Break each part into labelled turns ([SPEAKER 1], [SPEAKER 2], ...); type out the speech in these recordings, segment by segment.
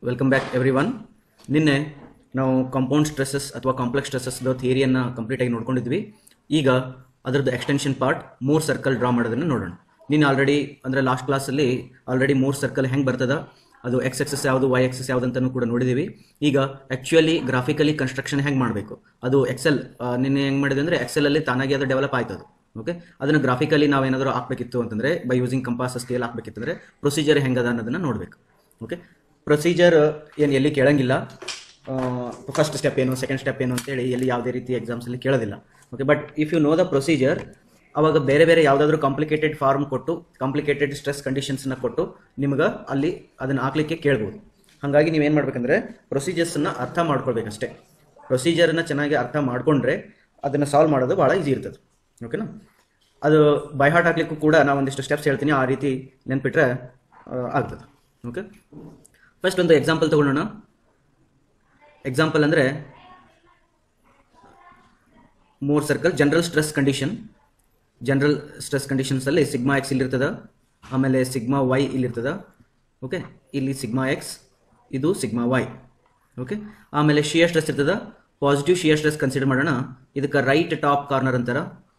[SPEAKER 1] Welcome back every one ನಿನ್ನೆ ನಾವು compound stresses ಅಥವಾ ಕಾಂಪ್ಲೆಕ್ಸ್ ಸ್ಟ್ರೆಸಸ್ದು ಥಿಯರಿಯನ್ನು ಕಂಪ್ಲೀಟಾಗಿ ನೋಡ್ಕೊಂಡಿದ್ವಿ ಈಗ ಅದರದ್ದು extension part Mohr circle draw ಮಾಡೋದನ್ನು ನೋಡೋಣ ನೀನು ಆಲ್ರೆಡಿ ಅಂದರೆ ಲಾಸ್ಟ್ ಕ್ಲಾಸಲ್ಲಿ ಆಲ್ರೆಡಿ ಮೂರು ಸರ್ಕಲ್ ಹೆಂಗೆ ಬರ್ತದ ಅದು ಎಕ್ಸ್ ಎಕ್ಸಸ್ ಯಾವುದು ವೈ ಎಕ್ಸಸ್ ಯಾವುದು ಅಂತಲೂ ಕೂಡ ನೋಡಿದ್ದೀವಿ ಈಗ ಆ್ಯಕ್ಚುಲಿ ಗ್ರಾಫಿಕಲಿ ಕನ್ಸ್ಟ್ರಕ್ಷನ್ ಹೆಂಗೆ ಮಾಡಬೇಕು ಅದು ಎಕ್ಸೆಲ್ ನಿನ್ನೆ ಹೆಂಗೆ ಮಾಡಿದೆ ಅಂದರೆ ಎಕ್ಸೆಲಲ್ಲಿ ತಾನಾಗಿ ಅದು ಡೆವಲಪ್ ಆಯ್ತು ಅದು ಓಕೆ ಅದನ್ನು ಗ್ರಾಫಿಕಲಿ ನಾವೇನಾದರೂ ಹಾಕಬೇಕಿತ್ತು ಅಂತಂದರೆ ಬೈ ಯೂಸಿಂಗ್ ಕಂಪಾಸ್ ಸ್ಕೇಲ್ ಹಾಕಬೇಕಿತ್ತಂದ್ರೆ ಪ್ರೊಸೀಜರ್ ಹೆಂಗದ ಅನ್ನೋದನ್ನು ನೋಡಬೇಕು ಓಕೆ ಪ್ರೊಸೀಜರ್ ಏನು ಎಲ್ಲಿ ಕೇಳಂಗಿಲ್ಲ ಫಸ್ಟ್ ಸ್ಟೆಪ್ ಏನು ಸೆಕೆಂಡ್ ಸ್ಟೆಪ್ ಏನು ಅಂತೇಳಿ ಎಲ್ಲಿ ಯಾವುದೇ ರೀತಿ ಎಕ್ಸಾಮ್ಸಲ್ಲಿ ಕೇಳೋದಿಲ್ಲ okay but if you know the procedure ಅವಾಗ ಬೇರೆ ಬೇರೆ ಯಾವುದಾದ್ರೂ ಕಾಂಪ್ಲಿಕೇಟೆಡ್ ಫಾರ್ಮ್ ಕೊಟ್ಟು ಕಾಂಪ್ಲಿಕೇಟೆಡ್ ಸ್ಟ್ರೆಸ್ ಕಂಡೀಷನ್ಸ್ನ ಕೊಟ್ಟು ನಿಮ್ಗೆ ಅಲ್ಲಿ ಅದನ್ನು ಹಾಕ್ಲಿಕ್ಕೆ ಕೇಳ್ಬೋದು ಹಾಗಾಗಿ ನೀವೇನು ಮಾಡ್ಬೇಕಂದ್ರೆ ಪ್ರೊಸೀಜರ್ಸನ್ನು ಅರ್ಥ ಮಾಡ್ಕೊಳ್ಬೇಕಷ್ಟೇ ಪ್ರೊಸೀಜರ್ನ ಚೆನ್ನಾಗಿ ಅರ್ಥ ಮಾಡ್ಕೊಂಡ್ರೆ ಅದನ್ನು ಸಾಲ್ವ್ ಮಾಡೋದು ಭಾಳ ಈಸಿ ಇರ್ತದೆ ಓಕೆನಾ ಅದು ಬೈ ಹಾರ್ಟ್ ಹಾಕ್ಲಿಕ್ಕೂ ಕೂಡ ನಾವು ಒಂದಿಷ್ಟು ಸ್ಟೆಪ್ಸ್ ಹೇಳ್ತೀನಿ ಆ ರೀತಿ ನೆನ್ಪಿಟ್ರೆ ಆ, ಆಗ್ತದೆ ಓಕೆ ಫಸ್ಟ್ ಒಂದು ಎಕ್ಸಾಂಪಲ್ ತಗೊಳ್ಳೋಣ ಎಕ್ಸಾಂಪಲ್ ಅಂದರೆ Mohr circle general stress condition general stress ಕಂಡೀಷನ್ಸಲ್ಲಿ ಸಿಗ್ಮಾ ಎಕ್ಸ್ ಇಲ್ಲಿರ್ತದ ಆಮೇಲೆ ಸಿಗ್ಮಾ ವೈ ಇಲ್ಲಿರ್ತದ ಓಕೆ ಇಲ್ಲಿ ಸಿಗ್ಮಾ ಎಕ್ಸ್ ಇದು ಸಿಗ್ಮಾ ವೈ ಓಕೆ ಆಮೇಲೆ ಶಿಯರ್ ಸ್ಟ್ರೆಸ್ ಇರ್ತದ ಪಾಸಿಟಿವ್ ಶಿಯರ್ ಸ್ಟ್ರೆಸ್ ಕನ್ಸಿಡರ್ ಮಾಡೋಣ ಇದಕ್ಕೆ ರೈಟ್ ಟಾಪ್ ಕಾರ್ನರ್ ಅಂತಾರ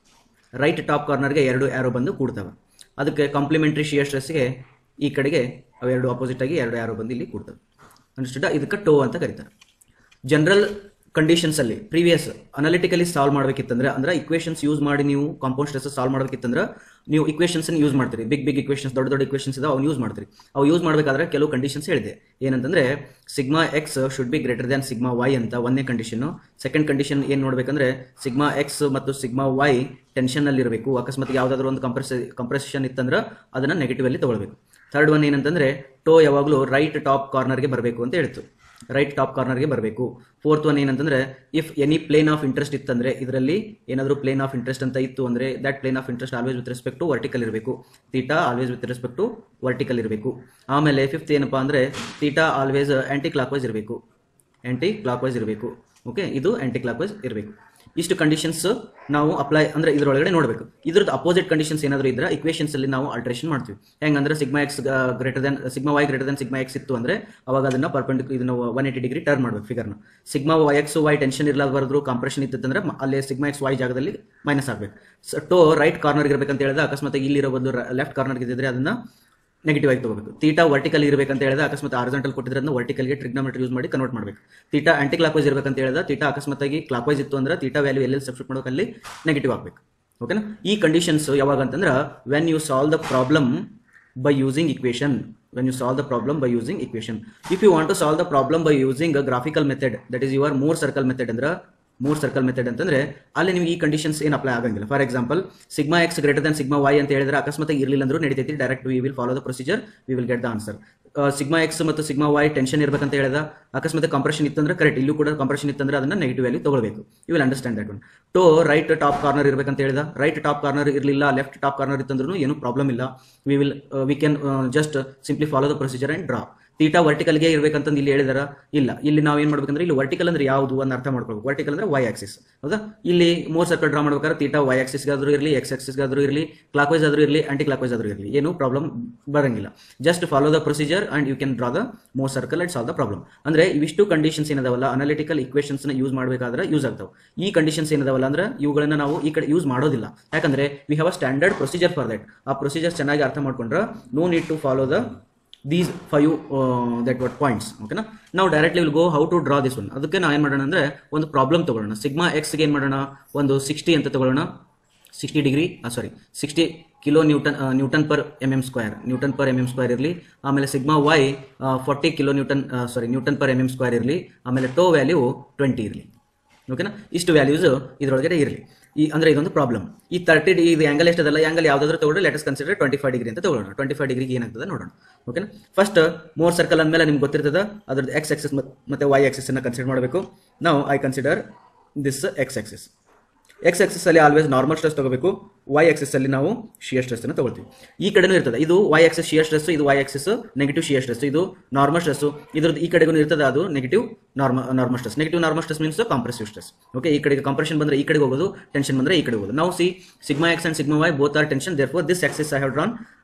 [SPEAKER 1] ರೈಟ್ ಟಾಪ್ ಕಾರ್ನರ್ಗೆ ಎರಡು ಆ್ಯರೋ ಬಂದು ಕೂಡ್ತವೆ ಅದಕ್ಕೆ ಕಾಂಪ್ಲಿಮೆಂಟ್ರಿ ಶಿಯರ್ ಸ್ಟ್ರೆಸ್ಗೆ ಈ ಕಡೆಗೆ ಅವೆರಡು ಅಪೋಸಿಟ್ ಆಗಿ ಎರಡು ಆ್ಯರೋ ಬಂದು ಇಲ್ಲಿ ಕೂಡ್ತವೆ ಅನ್ಸ್ಟುಡ ಇದಕ್ಕೆ ಟೋ ಅಂತ ಕರೀತಾರೆ ಜನರಲ್ ಕಂಡೀಷನ್ಸ್ ಅಲ್ಲಿ ಪ್ರೀವಿಯಸ್ ಅನಾಲಿಟಿಕಲಿ ಸಾಲ್ವ್ ಮಾಡಬೇಕಿತ್ತಂದ್ರೆ ಅಂದ್ರೆ ಇಕ್ವೇಷನ್ಸ್ ಯೂಸ್ ಮಾಡಿ ನೀವು ಕಾಂಪೌಂಡ್ ಸ್ಟ್ರೆಸ್ ಸಾಲ್ವ್ ಮಾಡಬೇಕಿತ್ತಂದ್ರೆ ನೀವು ಇಕ್ವೇಷನ್ಸ್ ಯೂಸ್ ಮಾಡ್ತೀರಿ ಬಿಗ್ ಬಿಗ್ ಇಕ್ವೇಷನ್ಸ್ ದೊಡ್ಡ ದೊಡ್ಡ ಇಕ್ವೇಷನ್ಸ್ ಇದಾವೆ ಅವ್ನು ಯೂಸ್ ಮಾಡ್ತೀರಿ ಅವು ಯೂಸ್ ಮಾಡಬೇಕಾದ್ರೆ ಕೆಲವು ಕಂಡೀಷನ್ಸ್ ಹೇಳಿದೆ ಏನಂತಂದ್ರೆ sigma x should be greater than sigma y ಅಂತ ಒಂದನೇ ಕಂಡೀಷನ್ ಸೆಕೆಂಡ್ ಕಂಡೀಷನ್ ಏನು ನೋಡ್ಬೇಕಂದ್ರೆ ಸಿಗ್ಮಾ ಎಕ್ಸ್ ಮತ್ತು ಸಿಗ್ಮಾ ವೈ ಟೆನ್ಷನ್ ಅಲ್ಲಿ ಇರಬೇಕು ಅಕಸ್ಮಾತ್ ಯಾವ್ದಾದ್ರು ಒಂದು ಕಂಪ್ರೆಸ್ ಕಂಪ್ರೆಷನ್ ಇತ್ತಂದ್ರೆ ಅದನ್ನ ನೆಗೆಟಿವ್ ಅಲ್ಲಿ ತಗೊಳ್ಬೇಕು ಥರ್ಡ್ ಒನ್ ಏನಂತಂದ್ರೆ ಟೋ ಯಾವಾಗಲೂ ರೈಟ್ ಟಾಪ್ ಕಾರ್ನರ್ಗೆ ಬರಬೇಕು ಅಂತ ಹೇಳ್ತು ರೈಟ್ ಟಾಪ್ ಕಾರ್ನರ್ಗೆ ಬರಬೇಕು ಫೋರ್ತ್ ಒನ್ ಏನಂತಂದ್ರೆ if any plane of interest ಇತ್ತಂದ್ರೆ ಇದರಲ್ಲಿ ಏನಾದರೂ ಪ್ಲೇನ್ ಆಫ್ ಇಂಟ್ರೆಸ್ಟ್ ಅಂತ ಇತ್ತು ಅಂದ್ರೆ that plane of interest always with respect to vertical ಇರಬೇಕು theta always with respect to vertical ಇರಬೇಕು ಆಮೇಲೆ ಫಿಫ್ತ್ ಏನಪ್ಪಾ ಅಂದ್ರೆ theta always anticlockwise ಇರಬೇಕು ಆಂಟಿ ಕ್ಲಾಕ್ ವೈಸ್ ಇರಬೇಕು ಓಕೆ ಇದು ಆಂಟಿ ಕ್ಲಾಕ್ ವೈಸ್ ಇರಬೇಕು ಇಷ್ಟು ಕಂಡೀಷನ್ಸ್ ನಾವು ಅಪ್ಲೈ ಅಂದ್ರೆ ಇದರೊಳಗಡೆ ನೋಡಬೇಕು ಇದ್ರದ್ದು ಅಪೋಸಿಟ್ ಕಂಡೀಷನ್ಸ್ ಏನಾದರೂ ಇದ್ರೆ ಇಕ್ವೇಷನ್ಸ್ ಅಲ್ಲಿ ನಾವು ಆಲ್ಟ್ರೇಷನ್ ಮಾಡ್ತೀವಿ ಹೆಂಗಂದ್ರೆ sigma x greater than sigma y greater than sigma x ಇತ್ತು ಅಂದ್ರೆ ಅವಾಗ ಅದನ್ನ ಪರ್ಪೆಂಡಿಕ್ ಇದನ್ನ ಒನ್ ಏಟಿ ಡಿಗ್ರಿ ಟರ್ನ್ ಮಾಡ್ಬೇಕು ಫಿಗರ್ನ sigma y x y tension ಇರಲಾರ್ದು ಕಾಂಪ್ರೆಷನ್ ಇತ್ತಂದ್ರೆ ಮ- ಅಲ್ಲಿ ಸಿಗ್ಮಾ ಎಕ್ಸ್ ವೈ ಜಾಗದಲ್ಲಿ ಮೈನಸ್ ಆಗಬೇಕು ಟೋ ರೈಟ್ ಕಾರ್ನರ್ ಇರಬೇಕಂತ ಹೇಳಿದ್ರೆ ಅಕಸ್ಮಾತ್ ಇಲ್ಲಿರೋ ಒಂದು ಲೆಫ್ಟ್ ಕಾರ್ನರ್ ಇದ್ದಿದ್ರೆ ಅದನ್ನ ನೆಗೆಟಿವ್ ಆಗಿ ತಗೋಬೇಕು ತೀಟಾ ವರ್ಟಿಕಲ್ ಇರಬೇಕಂತ ಹೇಳಿದ್ರೆ ಅಕಸ್ಮಾತ್ ಆರ್ಜೆಂಟಲ್ ಕೊಟ್ಟಿದ್ರೆ ಅದನ್ನ ವರ್ಟಿಕಲ್ಗೆ ಟ್ರಿಗ್ನೋಮೆಟ್ರಿ ಯೂಸ್ ಮಾಡಿ ಕನ್ವರ್ಟ್ ಮಾಡಬೇಕು ತೀಟಾ ಆಂಟಿ ಕ್ಲಾಕ್ ವೈಸ್ ಇರಬೇಕಂತ ಹೇಳಿದ್ರೆ ತೀಟಾ ಅಕಸ್ಮಾತ್ ಆಗಿ ಕ್ಲಾಕ್ ವೈಸ್ ಇತ್ತು ಅಂದ್ರೆ ತೀಟಾ ವ್ಯಾಲ್ಯೂ ಎಲ್ಲೆಲ್ಲಿ ಸಬ್ಸ್ಟಿಟ್ ಮಾಡೋಕೆ ಅಲ್ಲಿ ನೆಗೆಟಿವ್ ಆಗಬೇಕು ಓಕೆನಾ ಈ ಕಂಡೀಷನ್ಸ್ ಯಾವಾಗ ಅಂತಂದ್ರೆ when you solve the problem by using equation when you solve the problem by using equation if you want to solve the problem by using graphical method that is your Mohr circle method ಅಂದ್ರೆ Mohr circle method ಅಂತಂದ್ರೆ ಅಲ್ಲಿ ನಿಮ್ಗೆ ಈ conditions ಏನು apply ಆಗಂಗಿಲ್ಲ for example sigma x greater than sigma y ಅಂತ ಹೇಳಿದ್ರೆ ಅಕಸ್ಮಾತ್ ಇರಲಿಲ್ಲ ಅಂದ್ರೂ ನಡೀತೈತಿ direct we will follow the procedure we will get the answer sigma x ಮತ್ತು ಸಿಗ್ಮಾ ವೈ ಟೆನ್ಷನ್ ಇರಬೇಕಂತ ಹೇಳಿದ ಅಕಸ್ಮಾತ್ ಕಂಪ್ರೆಷನ್ ಇತ್ತಂದ್ರೆ ಕರೆಕ್ಟ್ ಇಲ್ಲೂ ಕೂಡ ಕಂಪ್ರೆಷನ್ ಇತ್ತಂದ್ರೆ ಅದನ್ನ ನೆಗೆಟಿವ್ ವ್ಯಾಲ್ಯೂ ತಗೊಳ್ಬೇಕು you will understand that one tau right top corner ಇರಬೇಕಂತ ಹೇಳಿದ ರೈಟ್ ಟಾಪ್ ಕಾರ್ನರ್ ಇರಲಿಲ್ಲ ಲೆಫ್ಟ್ ಟಾಪ್ ಕಾರ್ನರ್ ಇತ್ತಂದ್ರೂ ಏನು ಪ್ರಾಬ್ಲಮ್ ಇಲ್ಲ we will we can just simply follow the procedure and draw theta ವರ್ಟಿಕಲ್ಗೆ ಇರಬೇಕಂತ ಇಲ್ಲಿ ಹೇಳಿದಾರ ಇಲ್ಲ ಇಲ್ಲಿ ನಾವು ಏನು ಮಾಡ್ಬೇಕಂದ್ರೆ ಇಲ್ಲಿ ವರ್ಟಿಕಲ್ ಅಂದ್ರೆ ಯಾವುದು ಅಂತ ಅರ್ಥ ಮಾಡ್ಕೊಳ್ಬೇಕು ವರ್ಟಿಕಲ್ ಅಂದ್ರೆ ವೈ ಆಕ್ಸಿಸ್ ಹೌದಾ ಇಲ್ಲಿ ಮೂರ್ ಸರ್ಕಲ್ ಡ್ರಾ ಮಾಡ್ಬೇಕಾದ್ರೆ ತೀಟಾ ವೈ ಆಕ್ಸಿಸ್ಗಾದ್ರೂ ಇರಲಿ ಎಕ್ಸ್ ಆಕ್ಸಿಸ್ಗಾದ್ರೂ ಇರಲಿ ಕ್ಲಾಕ್ ವೈಸ್ ಆದ್ರೂ ಇರಲಿ ಆಂಟಿ ಕ್ಲಾಕ್ ವೈಸ್ ಆದ್ರೂ ಇರಲಿ ಏನು ಪ್ರಾಬ್ಲಮ್ ಬರಂಗಿಲ್ಲ just follow the procedure and you can draw the Mohr circle and solve the problem ಅಂದ್ರೆ ಇವಿಷ್ಟು ಕಂಡೀಷನ್ಸ್ ಏನದಾವಲ್ಲ ಅನಾಲಿಟಿಕಲ್ ಇಕ್ವೇಷನ್ಸ್ ನ ಯೂಸ್ ಮಾಡಬೇಕಾದ್ರೆ ಯೂಸ್ ಆಗ್ತಾವೆ ಈ ಕಂಡೀಷನ್ಸ್ ಏನದಾವಲ್ಲ ಅಂದ್ರೆ ಇವುಗಳನ್ನ ನಾವು ಈ ಕಡೆ ಯೂಸ್ ಮಾಡೋದಿಲ್ಲ ಯಾಕಂದ್ರೆ we have a standard procedure for that ಆ ಪ್ರೊಸೀಜರ್ ಚೆನ್ನಾಗಿ ಅರ್ಥ ಮಾಡ್ಕೊಂಡ್ರೆ no need to follow the these five that what points ಓಕೆನಾ ನಾವು directly will go how to draw this one ಅದಕ್ಕೆ ನಾವು ಏನು ಮಾಡೋಣ ಅಂದ್ರೆ ಒಂದು ಪ್ರಾಬ್ಲಮ್ ತಗೊಳ್ಳೋಣ ಸಿಗ್ಮಾ ಎಕ್ಸ್ಗೆ ಏನು ಮಾಡೋಣ ಒಂದು ಸಿಕ್ಸ್ಟಿ ಅಂತ ತಗೊಳ್ಳೋಣ sixty degree sorry sixty kilo newton newton per M M square newton per M M square ಇರಲಿ ಆಮೇಲೆ sigma y forty kilo newton sorry newton per M M square ಇರಲಿ ಆಮೇಲೆ ಟೋ ವ್ಯಾಲ್ಯೂ ಟ್ವೆಂಟಿ ಇರಲಿ ಓಕೆನಾ ಇಷ್ಟು ವ್ಯಾಲ್ಯೂಸ್ ಇದರೊಳಗಡೆ ಇರಲಿ ಈ ಅಂದ್ರೆ ಇದೊಂದು ಪ್ರಾಬ್ಲಮ್ ಈ ತರ್ಟಿ ಡಿ ಇದು ಆಂಗಲ್ ಎಷ್ಟದಲ್ಲ ಆಂಗಲ್ ಯಾವ್ದಾದ್ರು ತಗೊಂಡ್ರೆ let's consider twenty five degree ಅಂತ ತಗೊಳ್ಳೋಣ ಟ್ವೆಂಟಿ ಫೈವ್ ಡಿಗ್ರಿಗೆ ಏನಾಗ್ತದೆ ನೋಡೋಣ ಓಕೆನಾ ಫಸ್ಟ್ ಮೋರ್ ಸರ್ಕಲ್ ಅಂದಮೇಲೆ ನಿಮ್ಗೆ ಗೊತ್ತಿರ್ತದ ಅದ್ರದ್ದು ಎಕ್ಸ್ ಎಕ್ಸಸ್ ಮತ್ತೆ ವೈ ಎಕ್ಸಸ್ ಅನ್ನ ಕನ್ಸಿಡರ್ ಮಾಡಬೇಕು ನಾವು I consider this x axis x axis ಅಲ್ಲಿ ಆಲ್ವೇಸ್ ನಾರ್ಮಲ್ ಸ್ಟ್ರೆಸ್ ತಗೋಬೇಕು ವೈ ಎಕ್ಸಸ್ ಅಲ್ಲಿ ನಾವು ಶಿಯರ್ ಸ್ಟ್ರೆಸ್ ಅನ್ನು ತಗೊಳ್ತೀವಿ ಈ ಕಡೆನೂ ಇರ್ತದೆ ಇದು ವೈ ಎಕ್ಸಸ್ ಶಿಯರ್ ಸ್ಟ್ರೆಸ್ ಇದು y axis negative shear stress ಇದು ನಾರ್ಮಲ್ ಸ್ಟ್ರೆಸ್ ಇದ್ರದ್ದು ಈ ಕಡೆಗೂ ಇರ್ತದೆ ಅದು negative normal normal stress negative normal stress means compressive stress okay ಈ ಕಡೆಗೆ ಕಂಪ್ರೆಷನ್ ಬಂದ್ರೆ ಈ ಕಡೆಗೆ ಹೋಗೋದು ಟೆನ್ಷನ್ ಬಂದ್ರೆ ಈ ಕಡೆ ಹೋಗೋದು ನಾವು see sigma X and sigma y both are tension therefore this axis I have drawn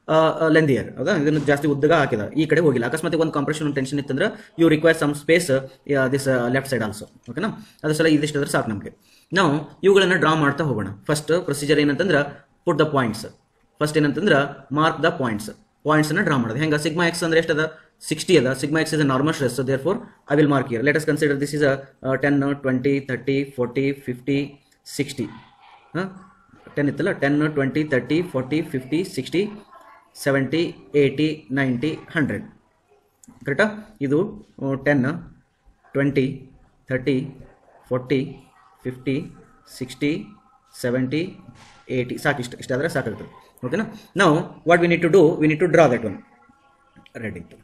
[SPEAKER 1] ಲೆಂದಿಯರ್ ಹೌದಾ ಇದನ್ನು ಜಾಸ್ತಿ ಉದ್ದಗ ಹಾಕಿದ ಈ ಕಡೆ ಹೋಗಿಲ್ಲ ಅಕಸ್ಮಾತ್ ಒಂದು ಕಾಂಪ್ರೆಷನ್ ಟೆನ್ಷನ್ ಇತ್ತಂದ್ರೆ you require some space this left side also ಓಕೆನಾ ಅದ್ರ ಸಲ ಇದಿಷ್ಟಾದ್ರೆ ಸಾಕು ನಮಗೆ ನಾವು ಇವುಗಳನ್ನು ಡ್ರಾ ಮಾಡ್ತಾ ಹೋಗೋಣ ಫಸ್ಟ್ ಪ್ರೊಸೀಜರ್ ಏನಂತಂದ್ರೆ ಪುಟ್ ದ ಪಾಯಿಂಟ್ಸ್ ಫಸ್ಟ್ ಏನಂತಂದ್ರೆ ಮಾರ್ಕ್ ದ ಪಾಯಿಂಟ್ಸ್ ಪಾಯಿಂಟ್ಸ್ ಅನ್ನ ಡ್ರಾ ಮಾಡೋದು ಹೆಂಗ ಸಿಗ್ಮಾ ಎಕ್ಸ್ ಅಂದ್ರೆ ಎಷ್ಟದ ಸಿಕ್ಸ್ಟಿ ಅದ sigma x is a normal stress so therefore I will mark here let us consider this is a ten twenty thirty forty fifty sixty ten ಇತ್ತಲ್ಲ ten twenty thirty forty fifty sixty seventy eighty ninety hundred ಕರೆಕ್ಟಾ ಇದು ten twenty thirty forty fifty sixty seventy eighty ಸಾಕು ಇಷ್ಟು ಇಷ್ಟಾದರೆ ಸಾಕಾಗ್ತದೆ ಓಕೆನಾ ನಾವು what we need to do we need to draw that one ready to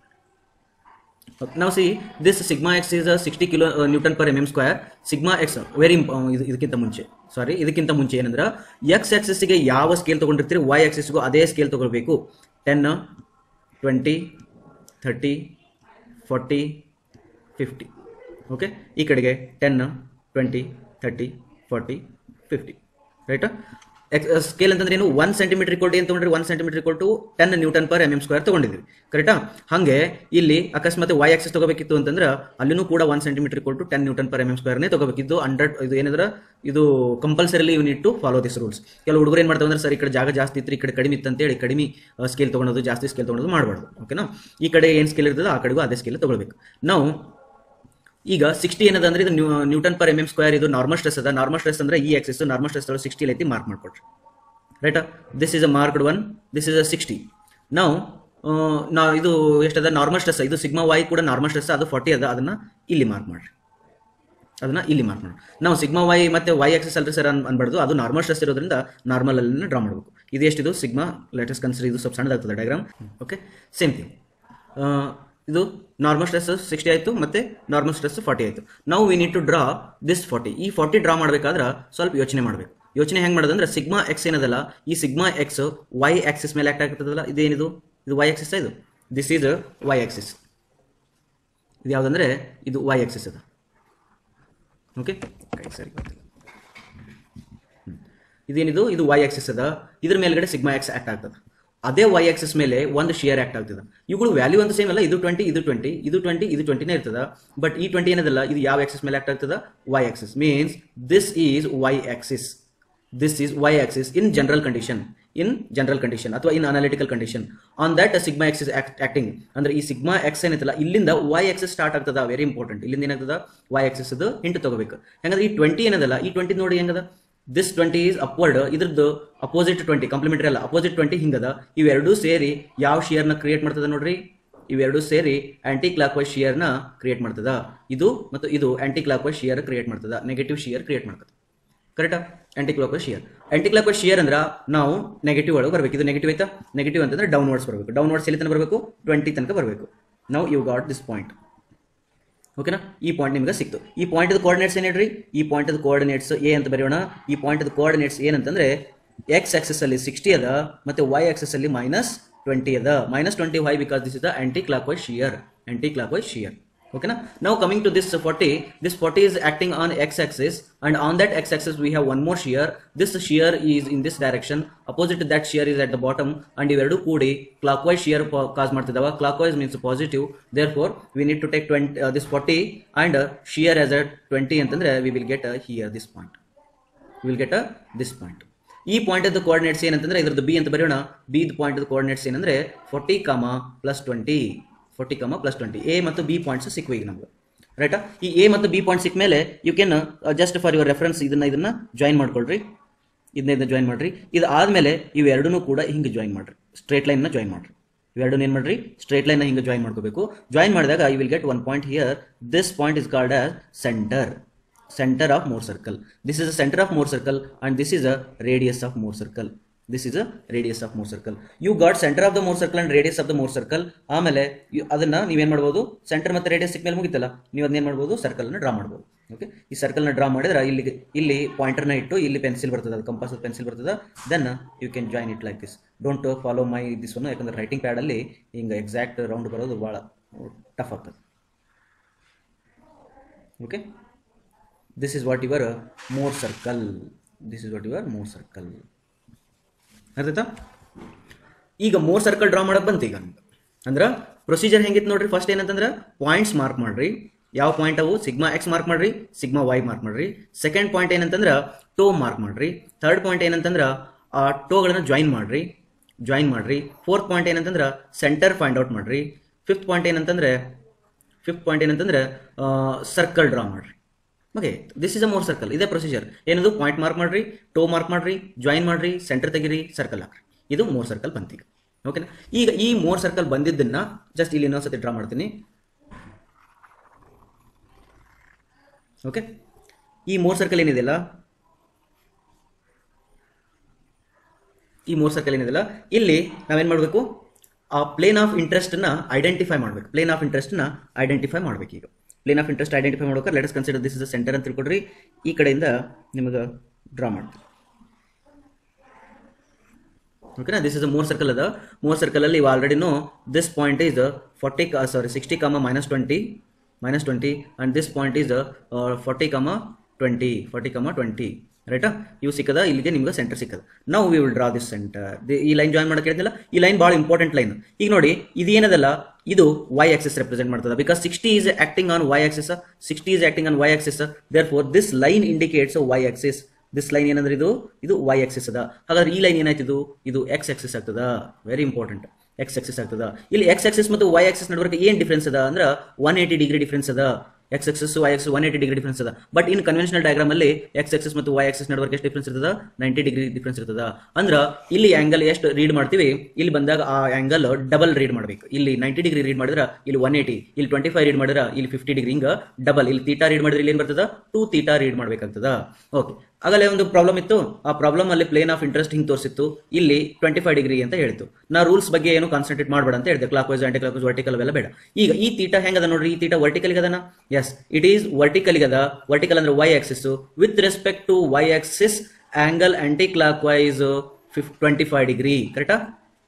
[SPEAKER 1] ನಾವು see this sigma x is sixty kilo newton per M M square sigma x very ಇದು ಇದಕ್ಕಿಂತ ಮುಂಚೆ ಸಾರಿ ಇದಕ್ಕಿಂತ ಮುಂಚೆ ಏನಂದ್ರೆ ಎಕ್ಸ್ ಆಕ್ಸಿಸ್ಗೆ ಯಾವ ಸ್ಕೇಲ್ ತೊಗೊಂಡಿರ್ತೀರಿ ವೈ ಆಕ್ಸಿಸ್ಗೂ ಅದೇ scale ತೊಗೊಳ್ಬೇಕು ten twenty thirty forty fifty okay ಈ ಕಡೆಗೆ ten twenty thirty forty fifty ರೈಟಾ ಸ್ಕೇಲ್ ಅಂತಂದ್ರೆ ಏನು ಒನ್ ಸೆಂಟಿಮೀಟರ್ ಇಕ್ವಲ್ ಟು ಏನು ತೊಗೊಂಡ್ರಿ one centimetre equal to ten newton per M M square ತೊಗೊಂಡಿದ್ವಿ ಕರೆಕ್ಟಾ ಹಾಗೆ ಇಲ್ಲಿ ಅಕಸ್ಮಾತ್ ವೈ ಆಕ್ಸಿಸ್ ತಗೋಬೇಕಿತ್ತು ಅಂತಂದ್ರೆ ಅಲ್ಲಿನೂ ಕೂಡ one centimetre equal to ten newton per M M ಸ್ಕ್ವೇರ್ನೇ ತಗೋಬೇಕಿದ್ದು ಹಂಡ್ರೆಡ್ ಇದು ಏನಿದ್ರೆ ಇದು compulsorily you need to follow this rules ಕೆಲವು ಹುಡುಗರು ಏನು ಮಾಡ್ತಾವೆ ಅಂದ್ರೆ ಸರ್ ಈ ಕಡೆ ಜಾಗ ಜಾಸ್ತಿ ಇತ್ತು ಈ ಕಡೆ ಕಡಿಮೆ ಇತ್ತು ಅಂತೇಳಿ ಕಡಿಮೆ ಸ್ಕೇಲ್ ತೊಗೊಳೋದು ಜಾಸ್ತಿ ಸ್ಕೇಲ್ ತೊಗೊಳೋದು ಮಾಡಬಾರ್ದು ಓಕೆನಾ ಈ ಕಡೆ ಏನು ಸ್ಕೇಲ್ ಇರ್ತದೆ ಆ ಕಡೆಗೂ ಅದೇ ಸ್ಕೇಲ್ ತಗೊಳ್ಬೇಕು ನಾವು ಈಗ ಸಿಕ್ಸ್ಟಿ ಏನದ ಅಂದ್ರೆ ಇದು newton per M M square ಇದು ನಾರ್ಮಲ್ ಸ್ಟ್ರೆಸ್ ಅದ ನಾರ್ಮಲ್ ಸ್ಟ್ರೆಸ್ ಅಂದ್ರೆ ಈ ಎಕ್ಸಿಸ್ ನಾರ್ಮಲ್ ಸ್ಟ್ರೆಸ್ ಸಿಕ್ಸ್ಟಿ ಐತಿ ಮಾರ್ಕ್ ಮಾಡ್ಕೊಡ್ರಿ ರೈಟಾ this is a marked one this is a sixty ನಾವು ನಾ ಇದು ಎಷ್ಟದ ನಾರ್ಮಲ್ ಸ್ಟ್ರೆಸ್ ಇದು ಸಿಗ್ಮಾ ವೈ ಕೂಡ ನಾರ್ಮಲ್ ಸ್ಟ್ರೆಸ್ ಅದು ಫಾರ್ಟಿ ಅದ ಅದನ್ನ ಇಲ್ಲಿ ಮಾರ್ಕ್ ಮಾಡ್ರಿ ಅದನ್ನ ಇಲ್ಲಿ ಮಾರ್ಕ್ ಮಾಡೋಣ ನಾವು ಸಿಗ್ಮಾ ವೈ ಮತ್ತೆ ವೈ ಎಕ್ಸಸ್ ಅಲ್ರಿ ಸರ್ ಅನ್ ಅನ್ಬಾರ್ದು ಅದು ನಾರ್ಮಲ್ ಸ್ಟ್ರೆಸ್ ಇರೋದ್ರಿಂದ ನಾರ್ಮಲ್ ಅಲ್ಲಿ ಡ್ರಾ ಮಾಡಬೇಕು ಇದು ಎಷ್ಟಿದು ಸಿಗ್ಮಾ ಲೇಟೆಸ್ಟ್ ಕನ್ಸಿಡರ್ ಇದು ಸ್ವಲ್ಪ ಸಣ್ಣದಾಗ್ತದೆ ಡಯಾಗ್ರಾಮ್ ಓಕೆ ಸೇಮ್ ಥಿಂಗ್ ಇದು ನಾರ್ಮಲ್ ಸ್ಟ್ರೆಸ್ ಸಿಕ್ಸ್ಟಿ ಆಯಿತು ಮತ್ತೆ ನಾರ್ಮಲ್ ಸ್ಟ್ರೆಸ್ ಫಾರ್ಟಿ ಆಯಿತು ನಾವು we need to draw this forty ಈ ಫಾರ್ಟಿ ಡ್ರಾ ಮಾಡಬೇಕಾದ್ರೆ ಸ್ವಲ್ಪ ಯೋಚನೆ ಮಾಡಬೇಕು ಯೋಚನೆ ಹೆಂಗೆ ಮಾಡೋದಂದ್ರೆ ಸಿಗ್ಮಾ ಎಕ್ಸ್ ಏನದಲ್ಲ ಈ ಸಿಗ್ಮಾ ಎಕ್ಸ್ ವೈ ಆಕ್ಸಿಸ್ ಮೇಲೆ ಆಕ್ಟ್ ಆಗ್ತದಲ್ಲ ಇದೇನಿದು ಇದು ವೈ ಆಕ್ಸಿಸ್ ಇದು ದಿಸ್ ಈಸ್ ವೈ ಆಕ್ಸಿಸ್ ಇದು ಯಾವುದಂದ್ರೆ ಇದು ವೈ ಆಕ್ಸಿಸ್ ಅದ ಓಕೆ ಸರಿ ಗೊತ್ತಿಲ್ಲ ಹ್ಮ್. ಇದೇನಿದು ಇದು ವೈ ಆಕ್ಸಿಸ್ ಅದ ಇದ್ರ ಮೇಲ್ಗಡೆ ಸಿಗ್ಮಾ ಎಕ್ಸ್ ಆಕ್ಟ್ ಆಗ್ತದೆ ಅದೇ ವೈ ಆಕ್ಸಿಸ್ ಮೇಲೆ ಒಂದು ಶೇರ್ ಆಕ್ಟ್ ಆಗ್ತದೆ ಇವುಗಳು ವ್ಯಾಲ್ಯೂ ಅಂತ ಸೇಮ್ ಅಲ್ಲ ಇದು ಟ್ವೆಂಟಿ ಇದು ಟ್ವೆಂಟಿ ಇದು ಟ್ವೆಂಟಿ ಇದು ಟ್ವೆಂಟಿನೇ ಇರ್ತದ ಬಟ್ ಈ ಟ್ವೆಂಟಿ ಏನದಲ್ಲ ಇದು ಯಾವ ಆಕ್ಸಿಸ್ ಮೇಲೆ ಆಕ್ಟ್ ಆಗ್ತದ Y axis means this is Y axis this is Y axis in general condition in general condition ಅಥವಾ in analytical condition on that sigma axis acting ಅಂದ್ರೆ ಈ ಸಿಗ್ಮಾ ಎಕ್ಸ್ ಏನೈತಲ್ಲ ಇಲ್ಲಿಂದ ವೈ ಎಕ್ಸಿಸ್ ಸ್ಟಾರ್ಟ್ ಆಗ್ತದ very important ಇಲ್ಲಿಂದ ಏನಾಗ್ತದ Y Axis ಅದು hint ತಗೋಬೇಕು ಹೆಂಗಂದ್ರೆ ಈ ಟ್ವೆಂಟಿ ಏನದಲ್ಲ ಈ ಟ್ವೆಂಟಿ ನೋಡಿ ಹೆಂಗದ ದಿಸ್ ಟ್ವೆಂಟಿ ಈಸ್ ಅಪ್ವರ್ಡ್ ಇದ್ರದ್ದು ಅಪೋಸಿಟ್ ಟ್ವೆಂಟಿ ಕಾಂಪ್ಲಿಮೆಂಟರಿ ಅಲ್ಲ ಅಪೋಸಿಟ್ ಟ್ವೆಂಟಿ ಹಿಂಗದ ಇವೆರಡೂ ಸೇರಿ ಯಾವ ಶಿಯರ್ನ ಕ್ರಿಯೇಟ್ ಮಾಡ್ತದ ನೋಡ್ರಿ ಇವೆರಡು ಸೇರಿ ಆಂಟಿ ಕ್ಲಾಕ್ ವೈಸ್ ಶಿಯರ್ನ ಕ್ರಿಯೇಟ್ ಮಾಡ್ತದ ಇದು ಮತ್ತು ಇದು anticlockwise shear create ಮಾಡ್ತದ ನೆಗೆಟಿವ್ ಶಿಯರ್ ಕ್ರಿಯೇಟ್ ಮಾಡ್ತದೆ ಕರೆಕ್ಟಾ anticlockwise shear anticlockwise shear ಅಂದ್ರೆ ನಾವು ನೆಗೆಟಿವ್ ಒಳಗೆ ಬರಬೇಕು ಇದು ನೆಗೆಟಿವ್ ಆಯ್ತಾ ನೆಗೆಟಿವ್ ಅಂತಂದ್ರೆ ಡೌನ್ವರ್ಡ್ಸ್ ಬರಬೇಕು ಡೌನ್ವರ್ಡ್ಸ್ ಎಲ್ಲಿ ತನಕ ಬರಬೇಕು ಟ್ವೆಂಟಿ ತನಕ ಬರಬೇಕು ನಾವು ಯು ಗಾಟ್ ದಿಸ್ ಪಾಯಿಂಟ್ ಓಕೆನಾ ಈ ಪಾಯಿಂಟ್ ನಿಮ್ಗೆ ಸಿಕ್ತು ಈ ಪಾಯಿಂಟ್ ಕೋಆರ್ಡಿನೇಟ್ಸ್ ಏನು ಹೇಳ್ರಿ ಈ ಪಾಯಿಂಟ್ ಕೋಆರ್ಡಿನೇಟ್ಸ್ ಎ ಅಂತ ಬರೆಯೋಣ ಈ ಪಾಯಿಂಟ್ ಕೋಆರ್ಡಿನೇಟ್ಸ್ ಏನಂತಂದ್ರೆ ಎಕ್ಸ್ ಆಕ್ಸಸ್ ಅಲ್ಲಿ ಸಿಕ್ಸ್ಟಿ ಅದ ಮತ್ತೆ ವೈ ಆಕ್ಸಸ್ ಅಲ್ಲಿ ಮೈನಸ್ ಟ್ವೆಂಟಿ ಅದ minus twenty Y because this is the anticlockwise shear anticlockwise shear ಓಕೆನಾ ನಾವು coming to this forty this forty is acting on x axis and on that x axis we have one more shear this shear is in this direction opposite to that shear is at the bottom and ಇವೆರಡು ಕೂಡಿ clockwise shear cos ಮಾಡ್ತಿದಾವ clockwise means positive therefore we need to take 20 uh, this 40 and uh, shear as a 20 ಅಂತಂದ್ರೆ we will get uh, here this point we will get a this point ಈ point ಆದ coordinates ಏನಂತಂದ್ರೆ ಇದ್ರದ್ದು B ಅಂತ ಬರೆಯೋಣ B point coordinates ಏನಂದ್ರೆ forty comma plus twenty forty comma plus twenty A ಮತ್ತು B points ಸಿಕ್ಕು ಈಗ ನಮ್ಗೆ ರೈಟಾ ಈ ಎ ಮತ್ತು ಬಿ ಪಾಯಿಂಟ್ ಸಿಕ್ಕ ಮೇಲೆ you can just for your reference ಇದನ್ನ ಇದನ್ನ ಜಾಯಿನ್ ಮಾಡ್ಕೊಳ್ರಿ ಇದನ್ನ ಇದನ್ನ ಜಾಯಿನ್ ಮಾಡ್ರಿ ಇದು ಆದ್ಮೇಲೆ ಇವೆರಡನ್ನೂ ಕೂಡ ಹಿಂಗೆ ಜಾಯಿನ್ ಮಾಡ್ರಿ ಸ್ಟ್ರೇಟ್ ಲೈನ್ನ ಜಾಯಿನ್ ಮಾಡ್ರಿ ಇವೆರಡನ್ನ ಏನು ಮಾಡ್ರಿ ಸ್ಟ್ರೇಟ್ ಲೈನ್ ಹಿಂಗೆ ಜಾಯಿನ್ ಮಾಡ್ಕೋಬೇಕು ಜಾಯಿನ್ ಮಾಡಿದಾಗ you will get one point here this point is called as centre center of Mohr circle. This is the center of Mohr circle and this is a radius of Mohr circle. This is a radius of Mohr circle. You got center of the Mohr circle and radius of the Mohr circle. ಆಮೇಲೆ you- ಅದನ್ನ ನೀವೇನ್ ಮಾಡ್ಬೋದು centre ಮತ್ತೆ radius ಸಿಕ್ಮೇಲೆ ಮುಗಿತಲ್ಲ ನೀವು ಅದನ್ನ ಏನ್ ಮಾಡ್ಬೋದು circle ನ ಡ್ರಾ ಮಾಡ್ಬೋದು ಓಕೆ ಈ ಸರ್ಕಲ್ ನ ಡ್ರಾ ಮಾಡಿದ್ರೆ ಇಲ್ಲಿ ಇಲ್ಲಿ ಪಾಯಿಂಟರ್ ನ ಇಟ್ಟು ಇಲ್ಲಿ ಪೆನ್ಸಿಲ್ ಬರ್ತದೆ ಅದು ಕಂಪಾಸ್ ಪೆನ್ಸಿಲ್ ಬರ್ತದೆ then you can join it like this don't follow my this one ಯಾಕಂದ್ರೆ ರೈಟಿಂಗ್ ಪ್ಯಾಡ್ ಅಲ್ಲಿ ಹಿಂಗೆ ಎಕ್ಸಾಕ್ಟ್ ರೌಂಡ್ ಬರೋದು ಬಹಳ ಟಫ್ ಆಗ್ತದೆ okay this is what your uh, Mohr circle this is what your Mohr circle ಅರ್ಥಾಯ್ತಾ ಈಗ Mohr circle draw ಮಾಡಕ್ ಬಂತು ಈಗ ನಮ್ಗೆ ಅಂದ್ರೆ ಪ್ರೊಸೀಜರ್ ಹೆಂಗಿತ್ತು ನೋಡ್ರಿ ಫಸ್ಟ್ ಏನಂತಂದ್ರೆ ಪಾಯಿಂಟ್ಸ್ ಮಾರ್ಕ್ ಮಾಡ್ರಿ ಯಾವ ಪಾಯಿಂಟ್ ಅವು ಸಿಗ್ಮಾ ಎಕ್ಸ್ ಮಾರ್ಕ್ ಮಾಡ್ರಿ ಸಿಗ್ಮಾ ವೈ ಮಾರ್ಕ್ ಮಾಡ್ರಿ ಸೆಕೆಂಡ್ ಪಾಯಿಂಟ್ ಏನಂತಂದ್ರೆ ಟೋ ಮಾರ್ಕ್ ಮಾಡ್ರಿ ಥರ್ಡ್ ಪಾಯಿಂಟ್ ಏನಂತಂದ್ರೆ ಆ ಟೋಗಳನ್ನ ಜಾಯಿನ್ ಮಾಡ್ರಿ ಜಾಯಿನ್ ಮಾಡ್ರಿ ಫೋರ್ತ್ ಪಾಯಿಂಟ್ ಏನಂತಂದ್ರೆ ಸೆಂಟರ್ ಫೈಂಡ್ ಔಟ್ ಮಾಡ್ರಿ ಫಿಫ್ತ್ ಪಾಯಿಂಟ್ ಏನಂತಂದ್ರೆ ಫಿಫ್ತ್ ಪಾಯಿಂಟ್ ಏನಂತಂದ್ರೆ ಸರ್ಕಲ್ ಡ್ರಾ ಮಾಡ್ರಿ okay this is a Mohr circle ಇದೇ ಪ್ರೊಸೀಜರ್ ಏನದು ಪಾಯಿಂಟ್ ಮಾರ್ಕ್ ಮಾಡ್ರಿ ಟೋ ಮಾರ್ಕ್ ಮಾಡ್ರಿ ಜಾಯಿನ್ ಮಾಡ್ರಿ ಸೆಂಟರ್ ತೆಗಿರಿ ಸರ್ಕಲ್ ಹಾಕ್ರಿ ಇದು ಮೋರ್ ಸರ್ಕಲ್ ಬಂತೀಗ ಓಕೆನಾ ಈಗ ಈ ಮೋರ್ ಸರ್ಕಲ್ ಬಂದಿದ್ದನ್ನ ಜಸ್ಟ್ ಇಲ್ಲಿ ಇನ್ನೊಂದ್ಸತಿ ಡ್ರಾ ಮಾಡ್ತೀನಿ ಓಕೆ ಈ ಮೋರ್ ಸರ್ಕಲ್ ಏನಿದೆಯಲ್ಲ ಈ ಮೂರ್ ಸರ್ಕಲ್ ಏನಿದೆಯಲ್ಲ ಇಲ್ಲಿ ನಾವೇನ್ ಮಾಡಬೇಕು ಆ ಪ್ಲೇನ್ ಆಫ್ ಇಂಟ್ರೆಸ್ಟ್ ನ ಐಡೆಂಟಿಫೈ ಮಾಡ್ಬೇಕು ಪ್ಲೇನ್ ಆಫ್ ಇಂಟ್ರೆಸ್ಟ್ ನ ಐಡೆಂಟಿಫೈ ಮಾಡ್ಬೇಕು ಈಗ ಪ್ಲೇನ್ ಆಫ್ ಇಂಟ್ರೆಸ್ಟ್ ಐಡೆಂಟಿಫೈ ಮಾಡ್ಬೇಕಾದ್ರೆ let us consider this is centre ಅಂತ ತಿಳ್ಕೊಡ್ರಿ ಈ ಕಡೆಯಿಂದ ನಿಮಗೆ ಡ್ರಾ ಮಾಡ್ತೀವಿ ಓಕೆನಾ ದಿಸ್ ಇಸ್ ಮೂರ್ ಸರ್ಕಲ್ ಅದ ಮೂರ್ ಸರ್ಕಲ್ ಅಲ್ಲಿ ಇವು ಆಲ್ರೆಡಿನೂ this point is forty sorry sixty comma minus twenty minus twenty and this point is forty comma twenty forty comma twenty ರೈಟಾ ಇವು ಸಿಕ್ಕದ ಇಲ್ಲಿಗೆ ನಿಮ್ಗೆ ಸೆಂಟರ್ ಸಿಕ್ಕದ ನಾವು we will draw this centre ಈ ಲೈನ್ ಜಾಯಿನ್ ಮಾಡಕ್ಕೆ ಹೇಳಿದ್ನಲ್ಲ ಈ ಲೈನ್ ಭಾಳ ಇಂಪಾರ್ಟೆಂಟ್ ಲೈನ್ ಈಗ ನೋಡಿ ಇದು ಏನದಲ್ಲ ಇದು ವೈ ಆಕ್ಸಿಸ್ ರೆಪ್ರೆಸೆಂಟ್ ಮಾಡ್ತದೆ because sixty is acting on Y axis sixty is acting on Y axis therefore this line indicates Y axis this line ಏನಂದ್ರೆ ಇದು ಇದು ವೈ ಆಕ್ಸಿಸ್ ಅದ ಹಾಗಾದ್ರೆ ಈ ಲೈನ್ ಏನಾಯ್ತು ಇದು ಇದು ಎಕ್ಸ್ ಆಕ್ಸಿಸ್ ಆಗ್ತದ ವೆರಿ ಇಂಪಾರ್ಟೆಂಟ್ ಎಕ್ಸ್ ಆಕ್ಸಿಸ್ ಆಗ್ತದ ಇಲ್ಲಿ ಎಕ್ಸ್ ಆಕ್ಸಿಸ್ ಮತ್ತು ವೈ ಆಕ್ಸಿಸ್ ನಡುವೆ ಏನ್ ಡಿಫ್ರೆನ್ಸ್ ಅದ ಅಂದ್ರೆ ಒನ್ ಏಯ್ಟಿ ಡಿಗ್ರಿ ಡಿಫ್ರೆನ್ಸ್ ಅದ X axis Y X one eighty degree difference ಅದ ಬಟ್ ಇನ್ ಕನ್ವೆನ್ಷನಲ್ ಡಯಾಗ್ರಾಮ್ ಅಲ್ಲಿ ಎಕ್ಸ್ ಎಕ್ಸಸ್ ಮತ್ತು ವೈ ಎಕ್ಸಸ್ ನಡುವೆ ಎಷ್ಟು ಡಿಫ್ರೆನ್ಸ್ ಇರ್ತದ ನೈಂಟಿ ಡಿಗ್ರಿ ಡಿಫ್ರೆನ್ಸ್ ಇರ್ತದ ಅಂದ್ರೆ ಇಲ್ಲಿ ಆಂಗಲ್ ಎಷ್ಟು ರೀಡ್ ಮಾಡ್ತೀವಿ ಇಲ್ಲಿ ಬಂದಾಗ ಆ ಆಂಗಲ್ ಡಬಲ್ ರೀಡ್ ಮಾಡ್ಬೇಕು ಇಲ್ಲಿ ನೈಂಟಿ ಡಿಗ್ರಿ ರೀಡ್ ಮಾಡಿದ್ರೆ ಇಲ್ಲಿ ಒನ್ ಏಯ್ಟಿ ಇಲ್ಲಿ ಟ್ವೆಂಟಿ ಫೈವ್ ರೀಡ್ ಮಾಡಿದ್ರೆ ಇಲ್ಲಿ ಫಿಫ್ಟಿ ಡಿಗ್ರಿ ಹಿಂಗ ಡಬಲ್ ಇಲ್ಲಿ ತೀಟಾ ರೀಡ್ ಮಾಡಿದ್ರೆ ಇಲ್ಲಿ ಏನ್ ಬರ್ತದ ಟೂ ತೀಟಾ ರೀಡ್ ಮಾಡ್ಬೇಕಂತದ ಓಕೆ ಆಗಲೇ ಒಂದು ಪ್ರಾಬ್ಲಮ್ ಇತ್ತು ಆ ಪ್ರಾಬ್ಲಮ್ ಅಲ್ಲಿ ಪ್ಲೇನ್ ಆಫ್ ಇಂಟ್ರೆಸ್ಟ್ ಹಿಂಗ್ ತೋರಿಸಿತ್ತು ಇಲ್ಲಿ ಟ್ವೆಂಟಿ ಫೈವ್ ಡಿಗ್ರಿ ಅಂತ ಹೇಳ್ತು ನಾ ರೂಲ್ಸ್ ಬಗ್ಗೆ ಏನು ಕಾನ್ಸಂಟ್ರೇಟ್ ಮಾಡಬೇಡ ಅಂತ ಹೇಳಿದೆ clockwise anticlockwise vertical ಅವೆಲ್ಲ ಬೇಡ ಈಗ ಈ ತೀಟ ಹೆಂಗದ ನೋಡ್ರಿ ಈ ತೀಟ ವರ್ಟಿಕಲ್ ಗದನ ಎಸ್ ಇಟ್ ಈಸ್ ವರ್ಟಿಕಲ್ ಗದ ವರ್ಟಿಕಲ್ ಅಂದ್ರೆ Y axis with respect to Y axis angle anticlockwise twenty five degree ಕರೆಕ್ಟಾ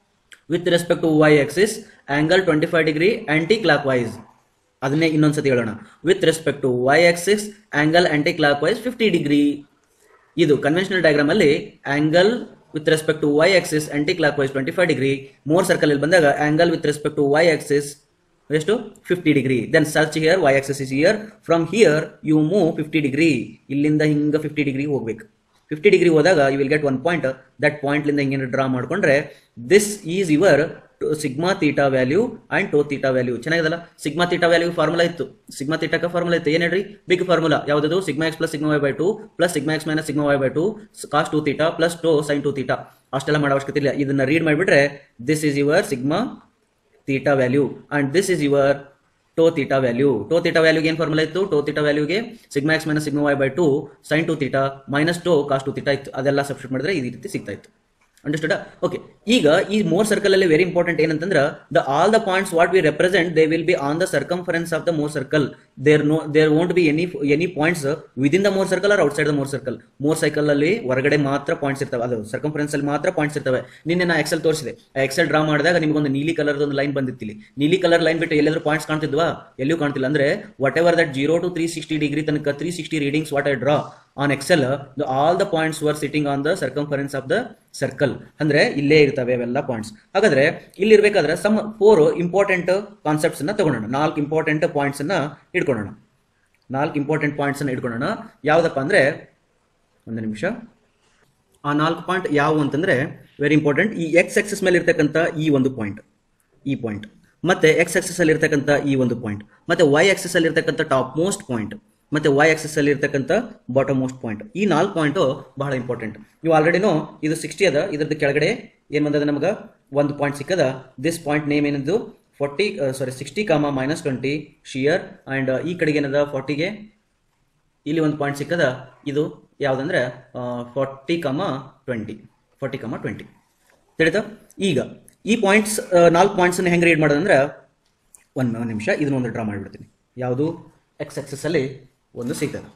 [SPEAKER 1] with respect to Y axis angle twenty five degree anticlockwise ಅದನ್ನೇ ಇನ್ನೊಂದ್ಸತಿ ಹೇಳೋಣ with respect to Y axis angle anticlockwise fifty degree ಇದು conventional diagram ಅಲ್ಲಿ angle with respect to Y axis anticlockwise twenty five degree Mohr circle ಅಲ್ಲಿ ಬಂದಾಗ angle with respect to Y axis ಎಷ್ಟು fifty degree then search here Y axis is here from here you move fifty degree ಇಲ್ಲಿಂದ ಹಿಂಗ fifty degree ಹೋಗ್ಬೇಕು fifty degree ಹೋದಾಗ you will get one point that point ಲಿಂದ ಹಿಂಗೇನು draw ಮಾಡ್ಕೊಂಡ್ರೆ this is your sigma theta value and tau theta value ಚೆನ್ನಾಗಿದಲ್ಲ sigma theta value formula ಇತ್ತು sigma ತೀಟಾಕ formula ಇತ್ತು ಏನ್ ಹೇಳ್ರಿ ಬಿಗ್ ಫಾರ್ಮುಲಾ ಯಾವ್ದು sigma X plus sigma Y by two plus sigma X minus sigma Y by two cos two theta plus two sine two theta ಅಷ್ಟೆಲ್ಲ ಮಾಡೋ ಅವಶ್ಯಕತೆ ಇಲ್ಲ ಇದನ್ನ ರೀಡ್ ಮಾಡಿಬಿಟ್ರೆ this is your sigma theta value and this is your tau theta value tau theta ವ್ಯಾಲ್ಯೂಗೆ ಏನು formula ಇತ್ತು tau theta ವ್ಯಾಲ್ಯೂಗೆ sigma X minus sigma Y by two sine two theta minus two cos two theta ಇತ್ತು ಅದೆಲ್ಲ ಸಬ್ಸ್ಟಿಟ್ ಮಾಡಿದ್ರೆ ಈ ರೀತಿ ಸಿಗ್ತಾ ಇತ್ತು ಅಂಡರ್ಸ್ಟುಡ್ ಓಕೆ ಈಗ ಈ ಮೋರ್ ಸರ್ಕಲ್ ಅಲ್ಲಿ ವೆರಿ ಇಂಪಾರ್ಟೆಂಟ್ ಏನಂತಂದ್ರೆ the all the points what we represent they will be on the circumference of the Mohr circle there no there won't be any any points within the Mohr circle or outside the Mohr circle Mohr circle ಅಲ್ಲಿ ಹೊರಗಡೆ ಮಾತ್ರ points ಇರ್ತವೆ ಅದು circumference ಅಲ್ಲಿ ಮಾತ್ರ points ಇರ್ತವೆ ನಿನ್ನೆ ನಾ ಎಕ್ಸೆಲ್ ತೋರಿಸಿದೆ ಎಕ್ಸೆಲ್ ಡ್ರಾ ಮಾಡಿದಾಗ ನಿಮ್ಗೊಂದು ನೀಲಿ ಕಲರ್ ಒಂದು ಲೈನ್ ಬಂದಿತ್ತಿಲ್ಲಿ ನೀಲಿ ಕಲರ್ ಲೈನ್ ಬಿಟ್ಟು ಎಲ್ಲಾದ್ರೂ ಪಾಯಿಂಟ್ಸ್ ಕಾಣ್ತಿದ್ವಾ ಎಲ್ಲೂ ಕಾಣ್ತಿಲ್ಲ ಅಂದ್ರೆ whatever that zero to three sixty degree ತನಕ three sixty readings what I draw on excel the all the points were sitting on the circumference of the circle ಅಂದ್ರೆ ಇಲ್ಲೇ ಇರ್ತವೆ ಅವೆಲ್ಲ ಪಾಯಿಂಟ್ಸ್ ಹಾಗಾದ್ರೆ ಇಲ್ಲಿ ಇರ್ಬೇಕಾದ್ರೆ ಸಮ್ ಫೋರ್ ಇಂಪಾರ್ಟೆಂಟ್ ಕಾನ್ಸೆಪ್ಟ್ಸ್ ಅನ್ನ ತಗೊಳ್ಳೋಣ ನಾಲ್ಕು ಇಂಪಾರ್ಟೆಂಟ್ ಪಾಯಿಂಟ್ಸ್ ಅನ್ನ ಇಟ್ಕೊಳ್ಳೋಣ ನಾಲ್ಕು ಇಂಪಾರ್ಟೆಂಟ್ ಪಾಯಿಂಟ್ಸ್ ಅನ್ನ ಇಟ್ಕೊಳ್ಳೋಣ ಯಾವ್ದಪ್ಪ ಅಂದ್ರೆ ಒಂದು ನಿಮಿಷ ಆ ನಾಲ್ಕು ಪಾಯಿಂಟ್ ಯಾವುವು ಅಂತಂದ್ರೆ ವೆರಿ ಇಂಪಾರ್ಟೆಂಟ್ ಈ ಎಕ್ಸ್ ಎಕ್ಸಸ್ ಮೇಲೆ ಇರ್ತಕ್ಕಂಥ ಈ ಒಂದು ಪಾಯಿಂಟ್ ಈ ಪಾಯಿಂಟ್ ಮತ್ತೆ ಎಕ್ಸ್ ಎಕ್ಸಸ್ ಅಲ್ಲಿ ಇರ್ತಕ್ಕಂಥ ಈ ಒಂದು ಪಾಯಿಂಟ್ ಮತ್ತೆ ವೈ ಎಕ್ಸಸ್ ಅಲ್ಲಿ ಇರ್ತಕ್ಕಂಥ ಟಾಪ್ ಮೋಸ್ಟ್ ಪಾಯಿಂಟ್ ಮತ್ತೆ ವೈ ಎಕ್ಸಸ್ ಅಲ್ಲಿ ಇರ್ತಕ್ಕಂಥ ಬಾಟಮ್ ಮೋಸ್ಟ್ ಪಾಯಿಂಟ್ ಈ ನಾಲ್ಕು ಪಾಯಿಂಟ್ ಬಹಳ ಇಂಪಾರ್ಟೆಂಟ್ ನೀವು ಆಲ್ರೆಡಿನೋ ಇದು ಸಿಕ್ಸ್ಟಿ ಅದ ಇದ್ರದ್ದು ಕೆಳಗಡೆ ಏನ್ ಬಂದದ ನಮಗ ಒಂದು ಪಾಯಿಂಟ್ ಸಿಕ್ಕದ ದಿಸ್ ಪಾಯಿಂಟ್ ನೇಮ್ ಏನದು forty sorry sixty comma minus twenty shear and ಈ ಕಡೆಗೆ ಏನದ ಫಾರ್ಟಿಗೆ ಇಲ್ಲಿ ಒಂದು ಪಾಯಿಂಟ್ ಸಿಕ್ಕದ ಇದು ಯಾವುದಂದ್ರೆ ಫಾರ್ಟಿ ಕಮ ಟ್ವೆಂಟಿ ಫಾರ್ಟಿ ಕಮ ಟ್ವೆಂಟಿ ತಿಳಿತಾ ಈಗ ಈ ಪಾಯಿಂಟ್ಸ್ ನಾಲ್ಕು ಪಾಯಿಂಟ್ಸ್ ಹೆಂಗೆ ರೀಡ್ ಮಾಡೋದಂದ್ರೆ ಒಂದು ನಿಮಿಷ ಇದನ್ನೊಂದು ಡ್ರಾ ಮಾಡಿಬಿಡ್ತೀನಿ ಯಾವುದು ಎಕ್ಸ್ ಎಕ್ಸಸ್ ಅಲ್ಲಿ ಒಂದು ಸಿಗ್ತದೆ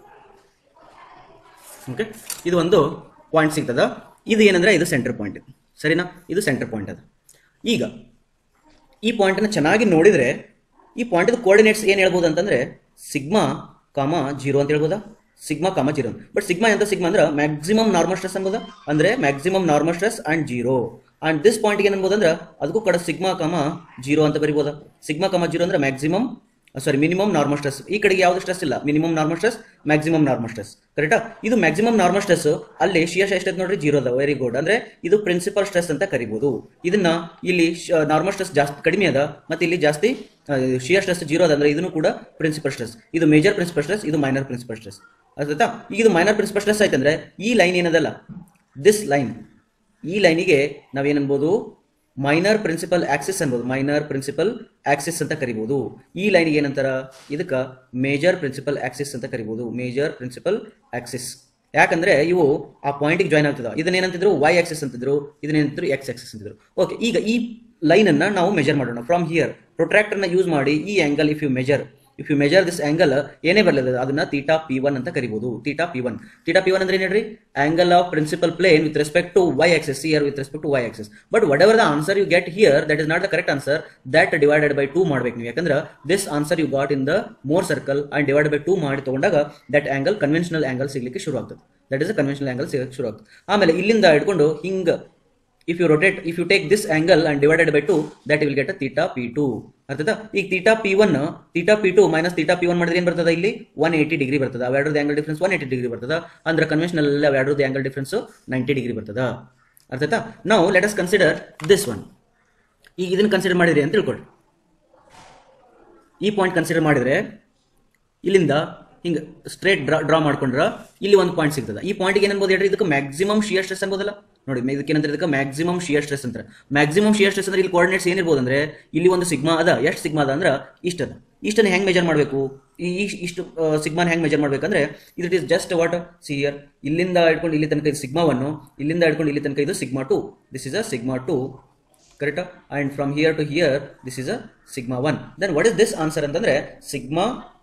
[SPEAKER 1] ಓಕೆ ಇದು ಒಂದು ಪಾಯಿಂಟ್ ಸಿಗ್ತದ ಇದು ಏನಂದ್ರೆ ಇದು ಸೆಂಟರ್ ಪಾಯಿಂಟ್ ಸರಿನಾ ಇದು ಸೆಂಟರ್ ಪಾಯಿಂಟ್ ಅದು ಈಗ ಈ ಪಾಯಿಂಟನ್ನು ಚೆನ್ನಾಗಿ ನೋಡಿದರೆ ಈ ಪಾಯಿಂಟದ ಕೋಆರ್ಡಿನೇಟ್ಸ್ ಏನು ಹೇಳ್ಬೋದು ಅಂತಂದರೆ ಸಿಗ್ಮಾ ಕಾಮ ಜೀರೋ ಅಂತ ಹೇಳ್ಬೋದಾ sigma comma zero but sigma ಎಂತ ಸಿಗ್ಮಾ ಅಂದ್ರೆ ಮ್ಯಾಕ್ಸಿಮಮ್ ನಾರ್ಮಲ್ ಸ್ಟ್ರೆಸ್ ಅನ್ಬೋದಾ ಅಂದ್ರೆ maximum normal stress and zero and this ಪಾಯಿಂಟ್ಗೆ ಏನು ಅನ್ಬೋದು ಅಂದ್ರೆ ಅದಕ್ಕೂ ಕಡೆ ಸಿಗ್ಮಾ ಕಾಮ ಜೀರೋ ಅಂತ ಬರಿಬೋದಾ ಸಿಗ್ಮಾ ಕಾಮ ಜೀರೋ ಅಂದ್ರೆ maximum sorry minimum normal stress ಈ ಕಡೆಗೆ ಯಾವುದು ಸ್ಟ್ರೆಸ್ ಇಲ್ಲ minimum normal stress maximum normal stress ಕರೆಕ್ಟಾ ಇದು ಮ್ಯಾಕ್ಸಿಮಮ್ ನಾರ್ಮಲ್ ಸ್ಟ್ರೆಸ್ ಅಲ್ಲಿ ಶಿಯರ್ ಎಷ್ಟೈತೆ ನೋಡ್ರಿ ಜೀರೋ ಅದ ವೆರಿ ಗುಡ್ ಅಂದ್ರೆ ಇದು ಪ್ರಿನ್ಸಿಪಲ್ ಸ್ಟ್ರೆಸ್ ಅಂತ ಕರಿಬಹುದು ಇದನ್ನ ಇಲ್ಲಿ ನಾರ್ಮಲ್ ಸ್ಟ್ರೆಸ್ ಜಾಸ್ತಿ ಕಡಿಮೆ ಅದ ಮತ್ತೆ ಇಲ್ಲಿ ಜಾಸ್ತಿ ಶಿಯರ್ ಸ್ಟ್ರೆಸ್ ಜೀರೋ ಅದ ಅಂದ್ರೆ ಇದನ್ನು ಕೂಡ ಪ್ರಿನ್ಸಿಪಲ್ ಸ್ಟ್ರೆಸ್ ಇದು ಮೇಜರ್ ಪ್ರಿನ್ಸಿಪಲ್ ಸ್ಟ್ರೆಸ್ ಇದು ಮೈನರ್ ಪ್ರಿನ್ಸಿಪಲ್ ಸ್ಟ್ರೆಸ್ ಅರ್ಥಾಯ್ತಾ ಈಗ ಇದು ಮೈನರ್ ಪ್ರಿನ್ಸಿಪಲ್ ಸ್ಟ್ರೆಸ್ ಆಯ್ತಂದ್ರೆ ಈ ಲೈನ್ ಏನದಲ್ಲ ದಿಸ್ ಲೈನ್ ಈ ಲೈನಿಗೆ ನಾವೇನನ್ಬೋದು ಮೈನರ್ ಪ್ರಿನ್ಸಿಪಲ್ ಆಕ್ಸಿಸ್ ಅನ್ಬೋದು ಮೈನರ್ ಪ್ರಿನ್ಸಿಪಲ್ ಆಕ್ಸಿಸ್ ಅಂತ ಕರಿಬಹುದು ಈ ಲೈನಿಗೆ ಏನಂತಾರ ಇದಕ್ಕ ಮೇಜರ್ ಪ್ರಿನ್ಸಿಪಲ್ ಆಕ್ಸಿಸ್ ಅಂತ ಕರಿಬಹುದು ಮೇಜರ್ ಪ್ರಿನ್ಸಿಪಲ್ ಆಕ್ಸಿಸ್ ಯಾಕಂದ್ರೆ ಇವು ಆ ಪಾಯಿಂಟ್ಗೆ ಜಾಯ್ನ್ ಆಗ್ತದ ಇದನ್ನೇನಂತಿದ್ರು ವೈ ಆಕ್ಸಿಸ್ ಅಂತಿದ್ರು ಇದನ್ನೇನಂತಿದ್ರು ಎಕ್ಸ್ ಆಕ್ಸಿಸ್ ಅಂತಿದ್ರು ಓಕೆ ಈಗ ಈ ಲೈನ್ ಅನ್ನ ನಾವು ಮೆಜರ್ ಮಾಡೋಣ ಫ್ರಮ್ ಹಿಯರ್ ಪ್ರೊಟ್ರಾಕ್ಟರ್ನ ಯೂಸ್ ಮಾಡಿ ಈ angle if you measure if you measure this angle ಏನೇ ಬರಲಿಲ್ಲ ಅದನ್ನ ತೀಟಾ ಪಿ ಒನ್ ಅಂತ ಕರಿಬಹುದು theta p one theta p one ಅಂದ್ರೆ ಏನ್ರಿ angle of principal plane with respect to y axis here with respect to y axis but whatever the answer you get here that is not the correct answer that divided by two ಮಾಡ್ಬೇಕು ನೀವು ಯಾಕಂದ್ರೆ this answer you got in the Mohr circle and divide by two ಮಾಡಿ ತಗೊಂಡಾಗ that angle conventional angle ಸಿಗ್ಲಿಕ್ಕೆ ಶುರು ಆಗ್ತದೆ that is a conventional angle ಸಿಗಕ್ಕೆ ಶುರು ಆಗ್ತದೆ ಆಮೇಲೆ ಇಲ್ಲಿಂದ ಹಿಡ್ಕೊಂಡು ಹಿಂಗ if you rotate if you take this angle and divided by two that will get a theta p two ಅರ್ಥದ ಈಗ theta p one theta p two minus theta p one ಮಾಡಿದ್ರೆ ಏನ್ ಬರ್ತದ ಇಲ್ಲಿ ಒನ್ ಏಯ್ಟಿ ಡಿಗ್ರಿ ಬರ್ತದ ಅವೆರಡರದ angle difference one eighty degree ಬರ್ತದ ಅಂದ್ರೆ ಕನ್ವೆನ್ಷನಲ್ ಅವೆರಡರದ ಆಂಗಲ್ ಡಿಫ್ರೆನ್ಸ್ ನೈಂಟಿ ಡಿಗ್ರಿ ಬರ್ತದ ಅರ್ಥಾಯ್ತಾ ನಾವು let us consider this one ಈಗ ಇದನ್ನ ಕನ್ಸಿಡರ್ ಮಾಡಿದ್ರಿ ಅಂತ ತಿಳ್ಕೊಳ್ರಿ ಈ ಪಾಯಿಂಟ್ ಕನ್ಸಿಡರ್ ಮಾಡಿದ್ರೆ ಇಲ್ಲಿಂದ ಹಿಂಗೆ ಸ್ಟ್ರೇಟ್ ಡ್ರಾ ಡ್ರಾ ಮಾಡ್ಕೊಂಡ್ರ ಇಲ್ಲಿ ಒಂದು ಪಾಯಿಂಟ್ ಸಿಗ್ತದ ಈ ಪಾಯಿಂಟ್ಗೆ ಏನನ್ಬೋದು ಹೇಳ್ರಿ ಇದಕ್ಕೆ ಮ್ಯಾಕ್ಸಿಮಮ್ ಶಿಯರ್ ಸ್ಟ್ರೆಸ್ ಅನ್ಬೋದಲ್ಲ ನೋಡಿ ಇದಕ್ಕೆ ಏನಂತಾರೆ ಇದಕ್ಕೆ ಮ್ಯಾಕ್ಸಿಮಮ್ ಶಿಯರ್ ಸ್ಟ್ರೆಸ್ ಅಂತಾರೆ ಮ್ಯಾಕ್ಸಿಮಮ್ ಶಿಯರ್ ಸ್ಟ್ರೆಸ್ ಅಂದ್ರೆ ಇಲ್ಲಿ ಕೋಆರ್ಡಿನೇಟ್ಸ್ ಏನಿರ್ಬೋದು ಅಂದ್ರೆ ಇಲ್ಲಿ ಒಂದು ಸಿಗ್ಮಾ ಅದ ಎಷ್ಟು ಸಿಗ್ಮಾ ಅದ ಅಂದ್ರೆ ಇಷ್ಟ ಅದ ಇಷ್ಟನ್ನು ಹೆಂಗ್ ಮೆಜರ್ ಮಾಡಬೇಕು ಈ ಈ- ಇಷ್ಟು ಸಿಗ್ಮಾನ ಹೆಂಗ್ ಮೆಜರ್ ಮಾಡ್ಬೇಕಂದ್ರೆ ಇದು ಇಸ್ ಜಸ್ಟ್ ವಾಟ್ ಸಿಯರ್ ಇಲ್ಲಿಂದ ಹಿಡ್ಕೊಂಡು ಇಲ್ಲಿ ತನಕ ಇದು ಸಿಗ್ಮಾವನ್ನು ಇಲ್ಲಿಂದ ಹಿಡ್ಕೊಂಡು ಇಲ್ಲಿ ತನಕ ಇದು sigma two this is a sigma two ಕರೆಕ್ಟಾ and from here to here this is a sigma one then what is this answer ಅಂತಂದ್ರೆ sigma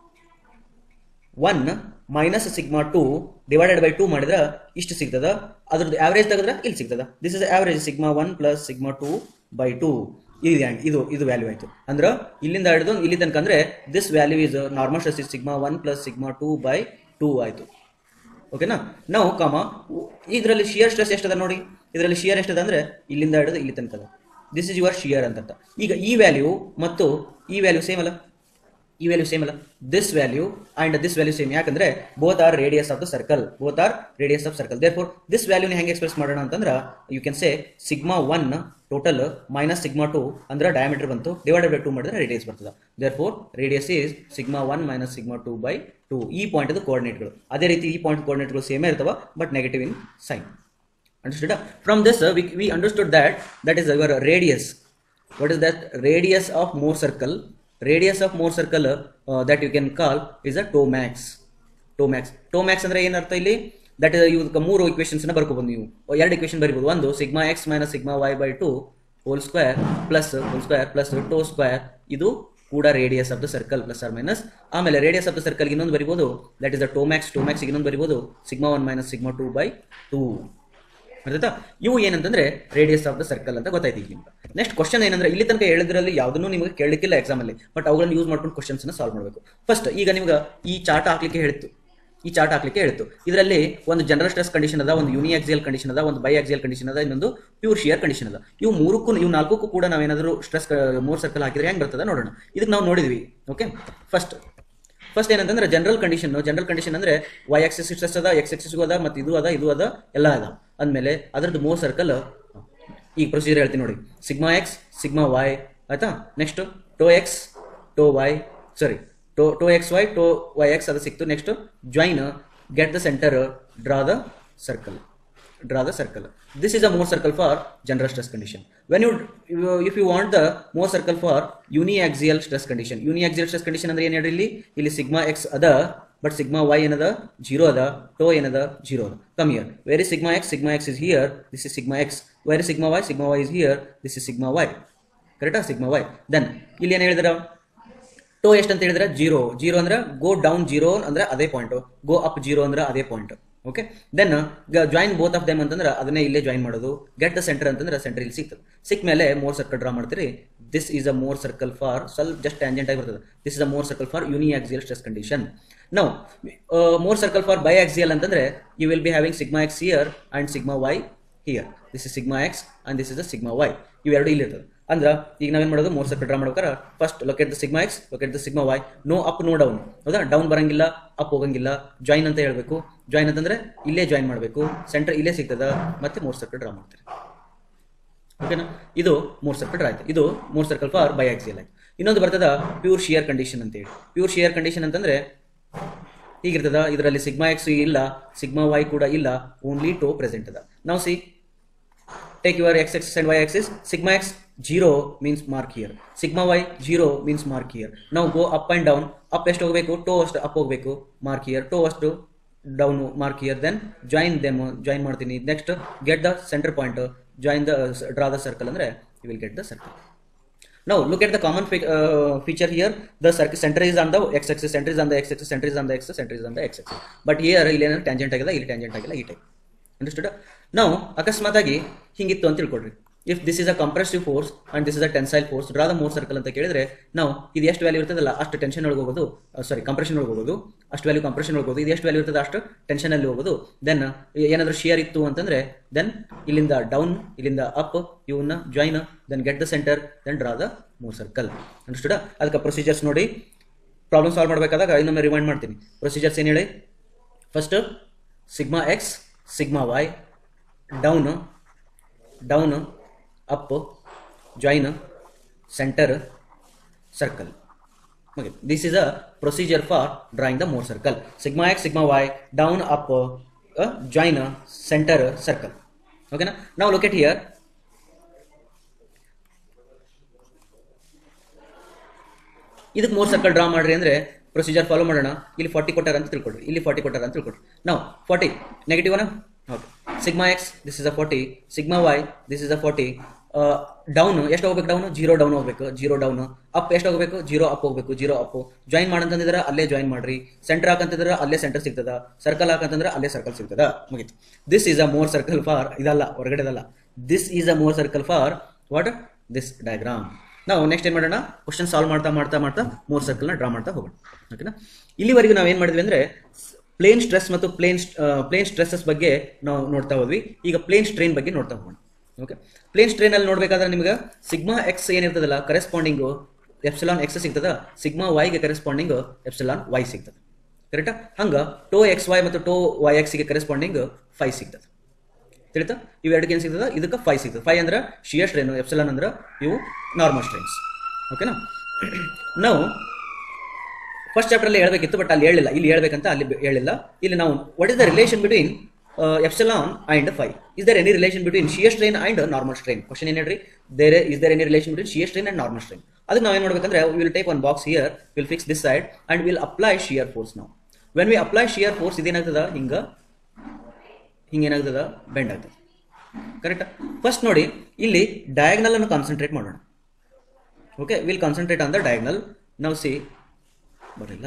[SPEAKER 1] one minus sigma two divided by two ಮಾಡಿದ್ರೆ ಇಷ್ಟು ಸಿಗ್ತದ ಅದ್ರದ್ದು ಆವರೇಜ್ ತೆಗೆದ್ರೆ ಇಲ್ಲಿ ಸಿಗ್ತದ this is average sigma one plus sigma two by two ಇದು ಇದು ಇದು ವ್ಯಾಲ್ಯೂ ಆಯ್ತು ಅಂದ್ರೆ ಇಲ್ಲಿಂದ ಹಿಡಿದು ಇಲ್ಲಿ ತನಕ ಅಂದ್ರೆ this value is normal stress is sigma one plus sigma two by two ಆಯ್ತು ಓಕೆನಾ ನಾವು ಕಾಮ ಇದರಲ್ಲಿ ಶಿಯರ್ ಸ್ಟ್ರೆಸ್ ಎಷ್ಟದ ನೋಡಿ ಇದರಲ್ಲಿ ಶಿಯರ್ ಎಷ್ಟದ ಅಂದ್ರೆ ಇಲ್ಲಿಂದ ಹಿಡಿದು ಇಲ್ಲಿ ತನಕ ಅದ ದಿಸ್ ಇಸ್ ಯುವರ್ ಶಿಯರ್ ಅಂತ ಈಗ ಈ ವ್ಯಾಲ್ಯೂ ಮತ್ತು ಈ ವ್ಯಾಲ್ಯೂ ಸೇಮ್ ಅಲ್ಲ ಈ ವ್ಯಾಲ್ಯೂ ಸೇಮ್ ಅಲ್ಲ this value and this value same ಯಾಕಂದ್ರೆ both are radius of the circle both are radius of circle therefore this ವ್ಯಾಲ್ಯೂನ ಹೆಂಗೆ ಎಕ್ಸ್ಪ್ರೆಸ್ ಮಾಡೋಣ ಅಂತಂದ್ರೆ you can say sigma one total minus sigma two ಅಂದ್ರೆ diameter ಬಂತು divided by two ಮಾಡಿದ್ರೆ radius ಬರ್ತದೆ therefore radius is sigma one minus sigma two by two ಈ point ಕೋಆರ್ಡಿನೇಟ್ಗಳು ಅದೇ ರೀತಿ ಈ ಪಾಯಿಂಟ್ ಕೋಆರ್ಡಿನೇಟ್ಗಳು ಸೇಮೇ ಇರ್ತವೆ but negative in sign understood from this uh, we, we understood that that is our radius what is that radius of Mohr circle radius of Mohr circle uh, that you can call is a tau max tau max tau max ಅಂದ್ರೆ ಏನರ್ಥ ಇಲ್ಲಿ that is ಇವ್ ಮೂರು equations ನ ಬರ್ಕೋಬಹುದು ನೀವು ಎರಡು equation ಬರಿಬಹುದು ಒಂದು sigma X minus sigma Y by two whole square plus whole square plus tau square ಇದು ಕೂಡ radius of the circle plus R minus ಆಮೇಲೆ ರೇಡಿಯಸ್ ಆಫ್ ದ ಸರ್ಕಲ್ ಇನ್ನೊಂದು ಬರಿಬಹುದು that is the tau max tau max ಇನ್ನೊಂದು ಬರಿಬಹುದು sigma one minus sigma two by two ಅರ್ಥಾಯ್ತಾ ಇವು ಏನಂತಂದ್ರೆ ರೇಡಿಯಸ್ ಆಫ್ ದ ಸರ್ಕಲ್ ಅಂತ ಗೊತ್ತಾಯ್ತು ಈಗ ನೆಕ್ಸ್ಟ್ ಕ್ವಶನ್ ಏನಂದ್ರೆ ಇಲ್ಲಿ ತನಕ ಹೇಳಿದ್ರಲ್ಲಿ ಯಾವುದನ್ನು ನಿಮಗೆ ಕೇಳಲಿಕ್ಕಿಲ್ಲ ಎಕ್ಸಾಮ್ ಅಲ್ಲಿ ಬಟ್ ಅವುಗಳನ್ನು ಯೂಸ್ ಮಾಡ್ಕೊಂಡು ಕ್ವಶನ್ಸ್ ಸಾಲ್ವ್ ಮಾಡಬೇಕು ಫಸ್ಟ್ ಈಗ ನಿಮ್ಗೆ ಈ ಚಾರ್ಟ್ ಹಾಕ್ಲಿಕ್ಕೆ ಹೇಳಿತ್ತು ಈ ಚಾರ್ಟ್ ಹಾಕ್ಲಿಕ್ಕೆ ಹೇಳಿತ್ತು ಇದರಲ್ಲಿ ಒಂದು ಜನರಲ್ ಸ್ಟ್ರೆಸ್ ಕಂಡೀಷನ್ ಅದ ಒಂದು ಯೂನಿ ಆಕ್ಸಿಯಲ್ ಕಂಡೀಷನ್ ಅದ ಒಂದು ಬೈ ಆಕ್ಸಿಯಲ್ ಕಂಡೀಷನ್ ಅದ ಇನ್ನೊಂದು ಪ್ಯೂರ್ ಶಿಯರ್ ಕಂಡೀಷನ್ ಅದ ಇವು ಮೂರಕ್ಕೂ ಇವು ನಾಲ್ಕಕ್ಕೂ ಕೂಡ ನಾವೇನಾದರೂ ಸ್ಟ್ರೆಸ್ ಮೂರ್ ಸರ್ಕಲ್ ಹಾಕಿದ್ರೆ ಹೆಂಗ್ ಬರ್ತದೆ ನೋಡೋಣ ಇದಕ್ಕೆ ನಾವು ನೋಡಿದ್ವಿ ಓಕೆ ಫಸ್ಟ್ ಫಸ್ಟ್ ಏನಂತಂದ್ರೆ ಜನರಲ್ ಕಂಡೀಷನ್ ಜನರಲ್ ಕಂಡೀಷನ್ ಅಂದ್ರೆ ವೈ ಎಕ್ಸೆಸ್ ಸ್ಟ್ರೆಸ್ ಅದ ಎಕ್ಸ್ ಎಕ್ಸೆಸ್ ಅದ ಮತ್ತು ಇದು ಅದ ಇದು ಅದ ಎಲ್ಲ ಅದ ಅಂದಮೇಲೆ ಅದರದ್ದು ಮೂರ್ ಸರ್ಕಲ್ ಈಗ ಪ್ರೊಸೀಜರ್ ಹೇಳ್ತೀನಿ ನೋಡಿ ಸಿಗ್ಮಾ ಎಕ್ಸ್ ಸಿಗ್ಮಾ ವೈ ಆಯ್ತಾ next tau x tau y sorry tau tau x y tau y x ಅದು ಸಿಕ್ತು next join get the centre draw the circle draw the circle. This is a Mohr circle for general stress condition. When you, you- if you want the Mohr circle for uniaxial stress condition, uniaxial stress condition ಅಂದ್ರೆ ಏನು ಹೇಳ್ರಿ ಇಲ್ಲಿ ಇಲ್ಲಿ sigma x ಅದ but sigma y ಏನದ zero ಅದ tau ಏನದ zero ಅದ come here very sigma x sigma x is here this is sigma x very sigma y sigma y is here this is sigma y ಕರೆಕ್ಟಾ sigma y then ಇಲ್ಲಿ ಏನು ಹೇಳಿದ್ರ ಟೋ ಎಷ್ಟು ಅಂತ ಹೇಳಿದ್ರೆ ಜೀರೋ ಜೀರೋ ಅಂದ್ರೆ ಗೋ ಡೌನ್ ಜೀರೋ ಅಂದ್ರೆ ಅದೇ ಪಾಯಿಂಟ್ ಗೋ ಅಪ್ ಜೀರೋ ಅಂದ್ರೆ ಅದೇ point okay then join both of them ಅಂತಂದ್ರೆ ಅದನ್ನೇ ಇಲ್ಲೇ ಜಾಯಿನ್ ಮಾಡೋದು ಗೆಟ್ ದ ಸೆಂಟರ್ ಅಂತಂದ್ರೆ ಸೆಂಟರ್ ಇಲ್ಲಿ ಸಿಗ್ತದೆ ಸಿಕ್ಕ ಮೇಲೆ ಮೋರ್ ಸರ್ಕಲ್ ಡ್ರಾ ಮಾಡ್ತೀರಿ this is a Mohr circle for ಸ್ವಲ್ಪ ಜಸ್ಟ್ ಟ್ಯಾಂಜೆಂಟ್ ಆಗಿ ಬರ್ತದೆ this is a Mohr circle for uniaxial stress condition ನಾವು Mohr circle for biaxial ಅಂತಂದ್ರೆ you will be having sigma x here and sigma y here this is sigma X and this is the sigma y ಇವೆರಡು ಇಲ್ಲಿ ಇರ್ತದೆ ಅಂದ್ರೆ ಈಗ ನಾವೇನ್ ಮಾಡೋದು Mohr circle draw ಮಾಡ್ಬೇಕಾರೆ first locate the sigma x locate the sigma y no up no down ಹೌದಾ down ಬರಂಗಿಲ್ಲ ಅಪ್ ಹೋಗಂಗಿಲ್ಲ ಜಾಯಿನ್ ಅಂತ ಹೇಳ್ಬೇಕು ಜಾಯಿನ್ ಅಂತಂದ್ರೆ ಇಲ್ಲೇ ಜಾಯಿನ್ ಮಾಡಬೇಕು ಸೆಂಟರ್ ಇಲ್ಲೇ ಸಿಗ್ತದ ಮತ್ತೆ ಮೂರ್ ಸರ್ಕಲ್ ಡ್ರಾ ಮಾಡ್ತೀರಿ ಓಕೆನಾ ಇದು ಮೂರ್ ಸರ್ಕಲ್ ಡ್ರಾ ಆಯ್ತು ಇದು ಮೂರ್ ಸರ್ಕಲ್ ಫಾರ್ ಬೈ ಆಕ್ಸಿಯಲ್ ಆಯ್ತು ಇನ್ನೊಂದು ಬರ್ತದ ಪ್ಯೂರ್ ಶಿಯರ್ ಕಂಡೀಷನ್ ಅಂತ ಹೇಳಿ ಪ್ಯೂರ್ ಶಿಯರ್ ಕಂಡೀಷನ್ ಅಂತಂದ್ರೆ ಹೀಗಿರ್ತದ ಇದರಲ್ಲಿ ಸಿಗ್ಮಾ ಎಕ್ಸ್ ಇಲ್ಲ ಸಿಗ್ಮಾ ವೈ ಕೂಡ ಇಲ್ಲ ಓನ್ಲಿ ಟೋ ಪ್ರೆಸೆಂಟ್ ಅದ ನಾವು see take your x axis and y axis sigma x 0 means mark here sigma y 0 means mark here now go up and down up ಎಷ್ಟು ಹೋಗಬೇಕು ಟೋ ಅಷ್ಟು up ಹೋಗಬೇಕು mark here tau ಅಷ್ಟು down mark here then join them join ಮಾಡ್ತೀನಿ next get the centre point join the draw the circle ಅಂದ್ರೆ you will get the circle Now look at the common fe- uh, feature here. The circle center is on the x-axis, center is on the x-axis, center is on the x-axis, center is on the x-axis. But here ಇಲ್ಲಿ ಏನಾದ್ರು tangent ಆಗಿದೆ ಇಲ್ಲಿ tangent ಆಗಿಲ್ಲ ಈ type understood ನಾವು ಅಕಸ್ಮಾತ್ ಆಗಿ ಹಿಂಗಿತ್ತು ಅಂತ ತಿಳ್ಕೊಡ್ರಿ if this is a compressive force and this is a tensile force draw the Mohr circle ಅಂತ ಕೇಳಿದ್ರೆ ನಾವು ಇದು ಎಷ್ಟು ವ್ಯಾಲ್ಯೂ ಇರ್ತದಲ್ಲ ಅಷ್ಟು ಟೆನ್ಷನ್ ಒಳಗೆ ಹೋಗೋದು ಸಾರಿ ಕಂಪ್ರೆಷನ್ ಒಳಗೆ ಹೋಗೋದು ಅಷ್ಟು ವ್ಯಾಲ್ಯೂ ಕಂಪ್ರೆಷನ್ ಒಳಗೆ ಹೋಗೋದು ಇದು ಎಷ್ಟು ವ್ಯಾಲ್ಯೂ ಇರ್ತದೆ ಅಷ್ಟು ಟೆನ್ಷನ್ ಅಲ್ಲಿ ಹೋಗೋದು ದೆನ್ ಏನಾದರೂ ಶಿಯರ್ ಇತ್ತು ಅಂತಂದ್ರೆ ದೆನ್ ಇಲ್ಲಿಂದ ಡೌನ್ ಇಲ್ಲಿಂದ ಅಪ್ ಇವನ್ನ join then get the centre then draw the Mohr circle understood ಅದಕ್ಕೆ ಪ್ರೊಸೀಜರ್ಸ್ ನೋಡಿ ಪ್ರಾಬ್ಲಮ್ ಸಾಲ್ವ್ ಮಾಡಬೇಕಾದಾಗ ಇನ್ನೊಮ್ಮೆ ರಿಮೈಂಡ್ ಮಾಡ್ತೀನಿ ಪ್ರೊಸೀಜರ್ಸ್ ಏನು ಹೇಳಿ first sigma x sigma y down down up join centre circle okay this is a procedure for drawing the Mohr circle sigma x sigma y down up join centre circle ಓಕೆನಾ ನಾವು locate here ಇದಕ್ಕೆ ಮೂರ್ circle draw ಮಾಡ್ರಿ ಅಂದ್ರೆ procedure follow ಮಾಡೋಣ ಇಲ್ಲಿ forty ಕೊಟ್ಟಾರ ಅಂತ ತಿಳ್ಕೊಡ್ರಿ ಇಲ್ಲಿ ಫಾರ್ಟಿ ಕೊಟ್ಟಾರ ಅಂತ ತಿಳ್ಕೊಡ್ರಿ ನಾವು ಫಾರ್ಟಿ ನೆಗೆಟಿವ್ ಅನ okay sigma x this is a forty sigma y this is a forty down ಎಷ್ಟು ಹೋಗ್ಬೇಕು ಡೌನ್ ಜೀರೋ ಡೌನ್ ಹೋಗ್ಬೇಕು ಜೀರೋ ಡೌನ್ ಅಪ್ ಎಷ್ಟು ಹೋಗ್ಬೇಕು ಜೀರೋ ಅಪ್ ಹೋಗ್ಬೇಕು ಜೀರೋ ಅಪ್ ಜಾಯಿನ್ ಮಾಡಂತಂದಿದ್ರೆ ಅಲ್ಲೇ ಜಾಯಿನ್ ಮಾಡ್ರಿ ಸೆಂಟರ್ ಹಾಕಂತಂದ್ರೆ ಅಲ್ಲೇ ಸೆಂಟರ್ ಸಿಗ್ತದ ಸರ್ಕಲ್ ಹಾಕಂತಂದ್ರೆ ಅಲ್ಲೇ ಸರ್ಕಲ್ ಸಿಗ್ತದ ಮುಗೀತು this is a Mohr circle for ಇದಲ್ಲ ಹೊರಗಡೆದಲ್ಲ this is a Mohr circle for what this diagram ನಾವು ನೆಕ್ಸ್ಟ್ ಏನ್ ಮಾಡೋಣ ಕ್ವಶನ್ ಸಾಲ್ವ್ ಮಾಡ್ತಾ ಮಾಡ್ತಾ ಮಾಡ್ತಾ ಮೂರ್ ಸರ್ಕಲ್ ನ ಡ್ರಾ ಮಾಡ್ತಾ ಹೋಗೋಣ ಓಕೆನಾ ಇಲ್ಲಿವರೆಗೂ ನಾವು ಏನ್ ಮಾಡಿದ್ವಿ ಅಂದ್ರೆ ಪ್ಲೇನ್ ಸ್ಟ್ರೆಸ್ ಮತ್ತು ಪ್ಲೇನ್ ಪ್ಲೇನ್ ಸ್ಟ್ರೆಸಸ್ ಬಗ್ಗೆ ನಾವು ನೋಡ್ತಾ ಹೋದ್ವಿ ಈಗ ಪ್ಲೇನ್ ಸ್ಟ್ರೈನ್ ಬಗ್ಗೆ ನೋಡ್ತಾ ಹೋಗೋಣ ಓಕೆ ಪ್ಲೇನ್ ಸ್ಟ್ರೈನ್ ಅಲ್ಲಿ ನೋಡ್ಬೇಕಾದ್ರೆ ನಿಮ್ಗೆ ಸಿಗ್ಮಾ ಎಕ್ಸ್ ಏನಿರ್ತದಲ್ಲ ಕರೆಸ್ಪಾಂಡಿಂಗು ಎಪ್ಸಲಾನ್ ಎಕ್ಸ್ ಸಿಗ್ತದ ಸಿಗ್ಮಾ ವೈಗೆ ಕರೆಸ್ಪಾಂಡಿಂಗ್ ಎಪ್ಸಲಾನ್ ವೈ ಸಿಗ್ತದೆ ಕರೆಕ್ಟಾ ಹಂಗ ಟೋ ಎಕ್ಸ್ ವೈ ಮತ್ತು ಟೋ ವೈ ಎಕ್ಸ್ ಗೆ ಕರೆಸ್ಪಾಂಡಿಂಗ್ ಫೈ ಸಿಗ್ತದೆ ತಿಳಿತಾ ಇವೆರಡಕ್ಕೆ ಏನು ಸಿಗ್ತದ ಇದಕ್ಕೆ ಫೈ ಸಿಗ್ತದೆ ಫೈ ಅಂದ್ರೆ ಶಿಯರ್ ಸ್ಟ್ರೈನ್ ಎಪ್ಸಲಾನ್ ಅಂದ್ರೆ ಇವು ನಾರ್ಮಲ್ ಸ್ಟ್ರೈನ್ಸ್ ಓಕೆನಾ ನಾವು ಫಸ್ಟ್ ಚಾಪ್ಟರ್ ಅಲ್ಲಿ ಹೇಳ್ಬೇಕಿತ್ತು ಬಟ್ ಅಲ್ಲಿ ಹೇಳಿಲ್ಲ ಇಲ್ಲಿ ಹೇಳ್ಬೇಕಂತ ಅಲ್ಲಿ ಬೆ- ಹೇಳಿಲ್ಲ ಇಲ್ಲಿ ನಾವು what is the relation between epsilon and phi is there any relation between shear strain and normal strain question ಏನ್ ಹೇಳ್ರಿ there is there any relation between shear strain and normal strain ಅದಕ್ಕೆ ನಾವು ಏನ್ ಮಾಡ್ಬೇಕಂದ್ರೆ will take one box here will fix this side and will apply shear force ನಾವು when we apply shear force ಇದೇನಾಗ್ತದ ಹಿಂಗ ಹಿಂಗೇನಾಗ್ತದ ಬೆಂಡ್ ಆಗ್ತದೆ ಕರೆಕ್ಟಾ ಫಸ್ಟ್ ನೋಡಿ ಇಲ್ಲಿ ಡಯಾಗ್ನಲ್ ಅನ್ನು ಕಾನ್ಸಂಟ್ರೇಟ್ ಮಾಡೋಣ okay will concentrate on the diagonal ನಾವು ಸಿ ಬರಲಿಲ್ಲ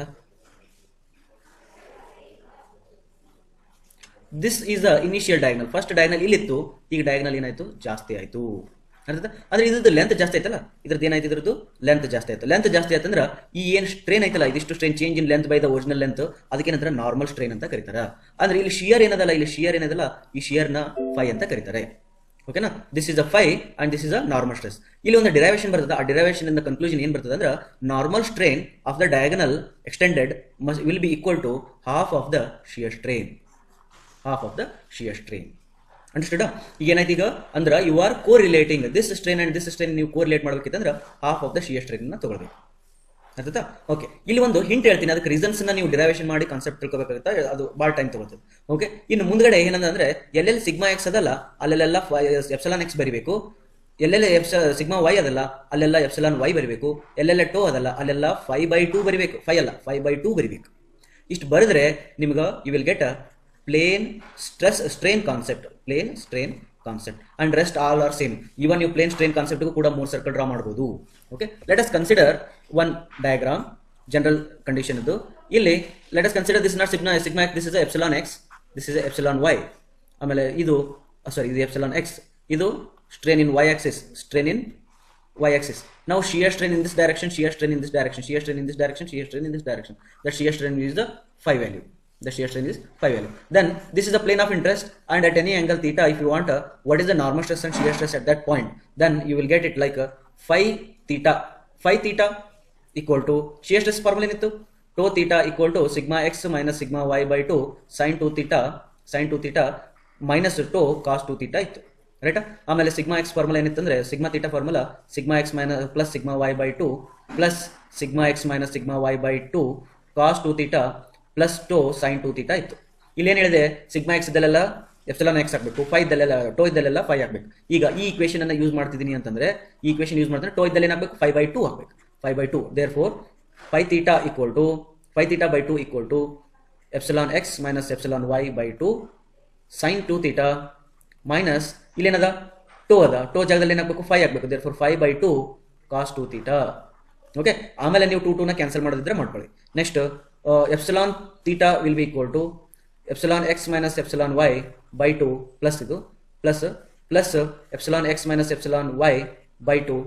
[SPEAKER 1] this is the initial diagonal first diagonal ಇಲ್ಲಿತ್ತು ಈಗ ಡಯಾಗ್ನಲ್ ಏನಾಯ್ತು ಜಾಸ್ತಿ ಆಯ್ತು ಅರ್ಥದ ಆದ್ರೆ ಇದ್ರದ್ದು ಲೆಂತ್ ಜಾಸ್ತಿ ಆಯ್ತಲ್ಲ ಇದ್ರದ್ದು ಏನಾಯ್ತು ಇದ್ರದ್ದು ಲೆಂತ್ ಜಾಸ್ತಿ ಆಯ್ತು ಲೆಂತ್ ಜಾಸ್ತಿ ಆಯ್ತಂದ್ರ ಈ ಏನ್ ಸ್ಟ್ರೇನ್ ಐತಲ್ಲ ಇದಿಷ್ಟು strain change in length by the original length ಅದಕ್ಕೇನಂದ್ರೆ ನಾರ್ಮಲ್ ಸ್ಟ್ರೇನ್ ಅಂತ ಕರೀತಾರ ಅಂದ್ರೆ ಇಲ್ಲಿ ಶಿಯರ್ ಏನದಲ್ಲ ಇಲ್ಲಿ ಶಿಯರ್ ಏನದಲ್ಲ ಈ ಶಿಯರ್ ನ ಫೈ ಅಂತ ಕರೀತಾರೆ ಓಕೆನಾ this is a phi and this is a normal stress ಇಲ್ಲಿ ಒಂದು ಡಿರೈವೇಶನ್ ಬರ್ತದೆ ಆ ಡಿರೈವೇಶನ್ ಇಂದ ಕನ್ಕ್ಲೂಷನ್ ಏನ್ ಬರ್ತದೆ ಅಂದ್ರೆ normal strain of the diagonal extended must will be equal to half of the shear strain half of the shear strain understood ಈಗ ಏನಾಯ್ತು ಈಗ ಅಂದ್ರೆ you are correlating this strain and this strain ನೀವು correlate ಮಾಡ್ಬೇಕಿತ್ತಂದ್ರೆ half of the shear strain ನ ತಗೊಳ್ಬೇಕು ಅರ್ಥತಾ okay ಇಲ್ಲಿ ಒಂದು ಹಿಂಟ್ ಹೇಳ್ತೀನಿ ಅದಕ್ಕೆ ರೀಸನ್ಸ್ ನ ನೀವು ಡಿರೈವೇಶನ್ ಮಾಡಿ ಕಾನ್ಸೆಪ್ಟ್ ತಿಳ್ಕೊಬೇಕಾಗುತ್ತೆ ಅದು ಭಾಳ ಟೈಮ್ ತಗೋತದೆ ಓಕೆ ಇನ್ನು ಮುಂದ್ಗಡೆ ಏನಂದ್ರೆ ಎಲ್ಲೆಲ್ಲಿ ಸಿಗ್ಮಾ ಎಕ್ಸ್ ಅದಲ್ಲ ಅಲ್ಲೆಲ್ಲ ಎಪ್ಸಲಾನ್ ಎಕ್ಸ್ ಬರಿಬೇಕು ಎಲ್ಲೆಲ್ಲ ಎಫ್ ಸಿಗ್ಮಾ ವೈ ಅದಲ್ಲ ಅಲ್ಲೆಲ್ಲ ಎಪ್ಸಲಾನ್ ವೈ ಬರಿಬೇಕು ಎಲ್ಲೆಲ್ಲ ಟೋ ಅದಲ್ಲ ಅಲ್ಲೆಲ್ಲ ಫೈವ್ ಬೈ ಟೂ ಬರಿಬೇಕು ಫೈ ಅಲ್ಲ ಫೈವ್ ಬೈ ಟೂ ಬರಿಬೇಕು ಇಷ್ಟು ಬರೆದ್ರೆ ನಿಮ್ಗೆ you will get a plane stress strain concept plane strain concept and rest all are same even ನೀವು ಪ್ಲೇನ್ ಸ್ಟ್ರೇನ್ ಕಾನ್ಸೆಪ್ಟ್ ಕೂಡ ಮೂರು ಸರ್ಕಲ್ ಡ್ರಾ ಮಾಡಬಹುದು okay let us consider one diagram general condition ಇದು ಇಲ್ಲಿ let us consider this not sigma sigma this is epsilon x this is epsilon y ಆಮೇಲೆ ಇದು ಸಾರಿ ಇದು epsilon x ಇದು strain in y axis strain in y axis. Now shear strain in this direction, shear strain in this direction, shear strain in this direction, shear strain in this direction. The shear strain is the phi value. The shear strain is phi value. Then this is the plane of interest and at any angle theta if you want uh, what is the normal stress and shear stress at that point then you will get it like a phi theta. Phi theta equal to shear stress formula ಏನಿತ್ತು tau theta equal to sigma x minus sigma y by 2 sin 2 theta sin 2 theta minus tau cos 2 theta ಇತ್ತು ರೈಟಾ ಆಮೇಲೆ sigma x formula ಏನಿತ್ತಂದ್ರೆ sigma theta formula sigma X minus plus sigma Y by two plus sigma X minus sigma Y by two cos two theta plus two sine two theta ಇತ್ತು ಇಲ್ಲೇನು ಹೇಳಿದೆ sigma x ಇದಲ್ಲೆಲ್ಲ epsilon x ಹಾಕಬೇಕು phi ಇದ್ದಲ್ಲೆಲ್ಲ tau ಇದ್ದಲ್ಲೆಲ್ಲ phi ಹಾಕಬೇಕು ಈಗ ಈ ಇಕ್ವೇಶನ್ ಅನ್ನ ಯೂಸ್ ಮಾಡ್ತಿದ್ದೀನಿ ಅಂತಂದ್ರೆ ಈ ಇಕ್ವೇಶನ್ ಯೂಸ್ ಮಾಡ್ತಾರೆ ಟೋ ಇದ್ದಲ್ಲಿ ಏನಾಗಬೇಕು ಫೈ ಬೈ ಟು ಹಾಕಬೇಕು phi by two therefore phi theta equal to phi theta by two equal to epsilon X minus epsilon Y by two sine two theta minus ಇಲ್ಲೇನದ tau ಅದ tau ಜಾಗದಲ್ಲಿ ಏನಾಗಬೇಕು phi ಆಗಬೇಕು therefore phi by two cos two theta okay ಆಮೇಲೆ ನೀವು two ಟೂನ cancel ಮಾಡೋದಿದ್ರೆ ಮಾಡ್ಕೊಳ್ಳಿ next epsilon theta will be equal to epsilon X minus epsilon Y by two plus ಇದು plus plus epsilon X minus epsilon Y by two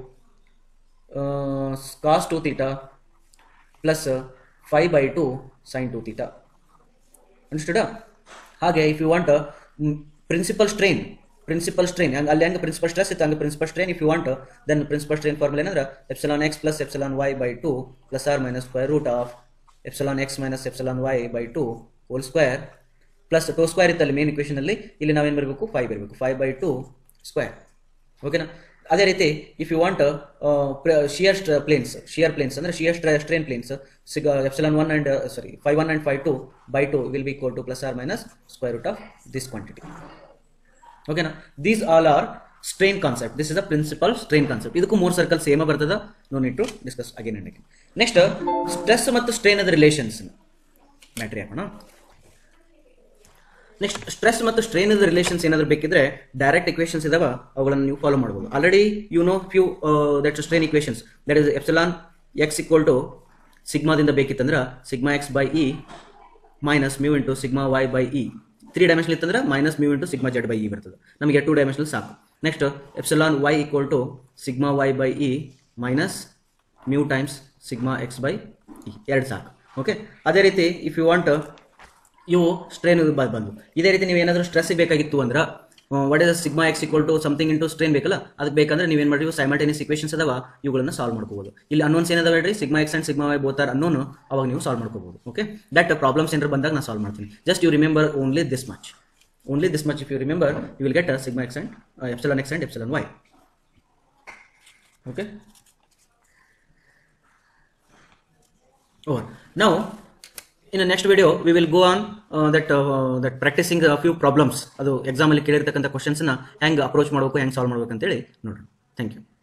[SPEAKER 1] cos two theta plus phi by two sine two theta ಅನ್ಸ್ಟುಡಾ ಹಾಗೆ if you want principal strain principal strain ಹಂಗೆ ಅಲ್ಲಿ ಹಂಗೆ principal stress ಇತ್ತು ಹಂಗೆ principal strain if you want then principal strain formula ಏನಂದ್ರೆ epsilon X plus epsilon Y by two plus R minus square root of epsilon X minus epsilon Y by two whole square plus tau square ಇತ್ತಲ್ಲಿ main equation ಅಲ್ಲಿ ಇಲ್ಲಿ ನಾವೇನು ಬರಬೇಕು five ಬರಬೇಕು five by two square ಓಕೆನಾ ಅದೇ ರೀತಿ if you want shear planes shear planes ಅಂದ್ರೆ ಶಿಯರ್ ಸ್ಟ್ರೇನ್ ಪ್ಲೇನ್ಸ್ ಸಿಗ epsilon one and sorry five one and five two by two will be equal to plus R minus square root of this quantity ಓಕೆನಾ these all are strain concept this is a principal strain concept ಇದಕ್ಕೂ ಮೂರು circle same ಬರ್ತದ no need to discuss again and again next stress ಮತ್ತು strain ಅದ relations battery ಹಾಕೋಣ next stress ಮತ್ತು strain relations ಏನಾದ್ರು ಬೇಕಿದ್ರೆ ಡೈರೆಕ್ಟ್ ಇಕ್ವೇಷನ್ಸ್ ಇದಾವ ಅವುಗಳನ್ನು ನೀವು ಫಾಲೋ ಮಾಡಬಹುದು already you know few that strain equations that is epsilon X equal to ಸಿಗ್ಮಾದಿಂದ ಬೇಕಿತ್ತಂದ್ರೆ sigma X by E minus mu into sigma Y by E three dimension ಇತ್ತಂದ್ರೆ minus mu into sigma Z by E ಬರ್ತದೆ ನಮಗೆ two dimension ಸಾಕು next epsilon Y equal to sigma Y by E minus mu times sigma X by E ಎರಡು ಸಾಕು okay ಅದೇ ರೀತಿ if you want ಇವು strain ಬಂದು ಇದೇ ರೀತಿ ನೀವು ಏನಾದರೂ ಸ್ಟ್ರೆಸ್ ಬೇಕಾಗಿತ್ತು ಅಂದ್ರೆ what is sigma X equal to something into strain ಬೇಕಲ್ಲ ಅದಕ್ಕೆ ಬೇಕಂದ್ರೆ ನೀವೇನು ಮಾಡಿರಿ ಸೈಮಲ್ಟೇನಿಯಸ್ ಇಕ್ವೇಷನ್ಸ್ ಅದಾವ ಇವುಗಳನ್ನ ಸಾಲ್ವ್ ಮಾಡ್ಕೋಬಹುದು ಇಲ್ಲಿ ಅನ್ನೋನ್ಸ್ ಏನದಾವ ಹೇಳ್ರಿ sigma X and sigma Y both are unknown ಅವಾಗ ನೀವು ಸಾಲ್ವ್ ಮಾಡ್ಕೋಬಹುದು ಓಕೆ ದಟ್ ಪ್ರಾಬ್ಲಮ್ಸ್ ಏನಾರು ಬಂದಾಗ ನಾನು ಸಾಲ್ವ್ ಮಾಡ್ತೀನಿ just you remember only this much only this much if you remember you will get sigma X and epsilon X and epsilon Y okay over now in the next video we will go on uh, that uh, that practicing a few problems ಅದು exam ಅಲ್ಲಿ ಕೇಳಿರ್ತಕ್ಕಂಥ questions ನ ಹೆಂಗ್ approach ಮಾಡಬೇಕು ಹೆಂಗ್ solve ಮಾಡ್ಬೇಕು ಅಂತೇಳಿ ನೋಡೋಣ ಥ್ಯಾಂಕ್ ಯು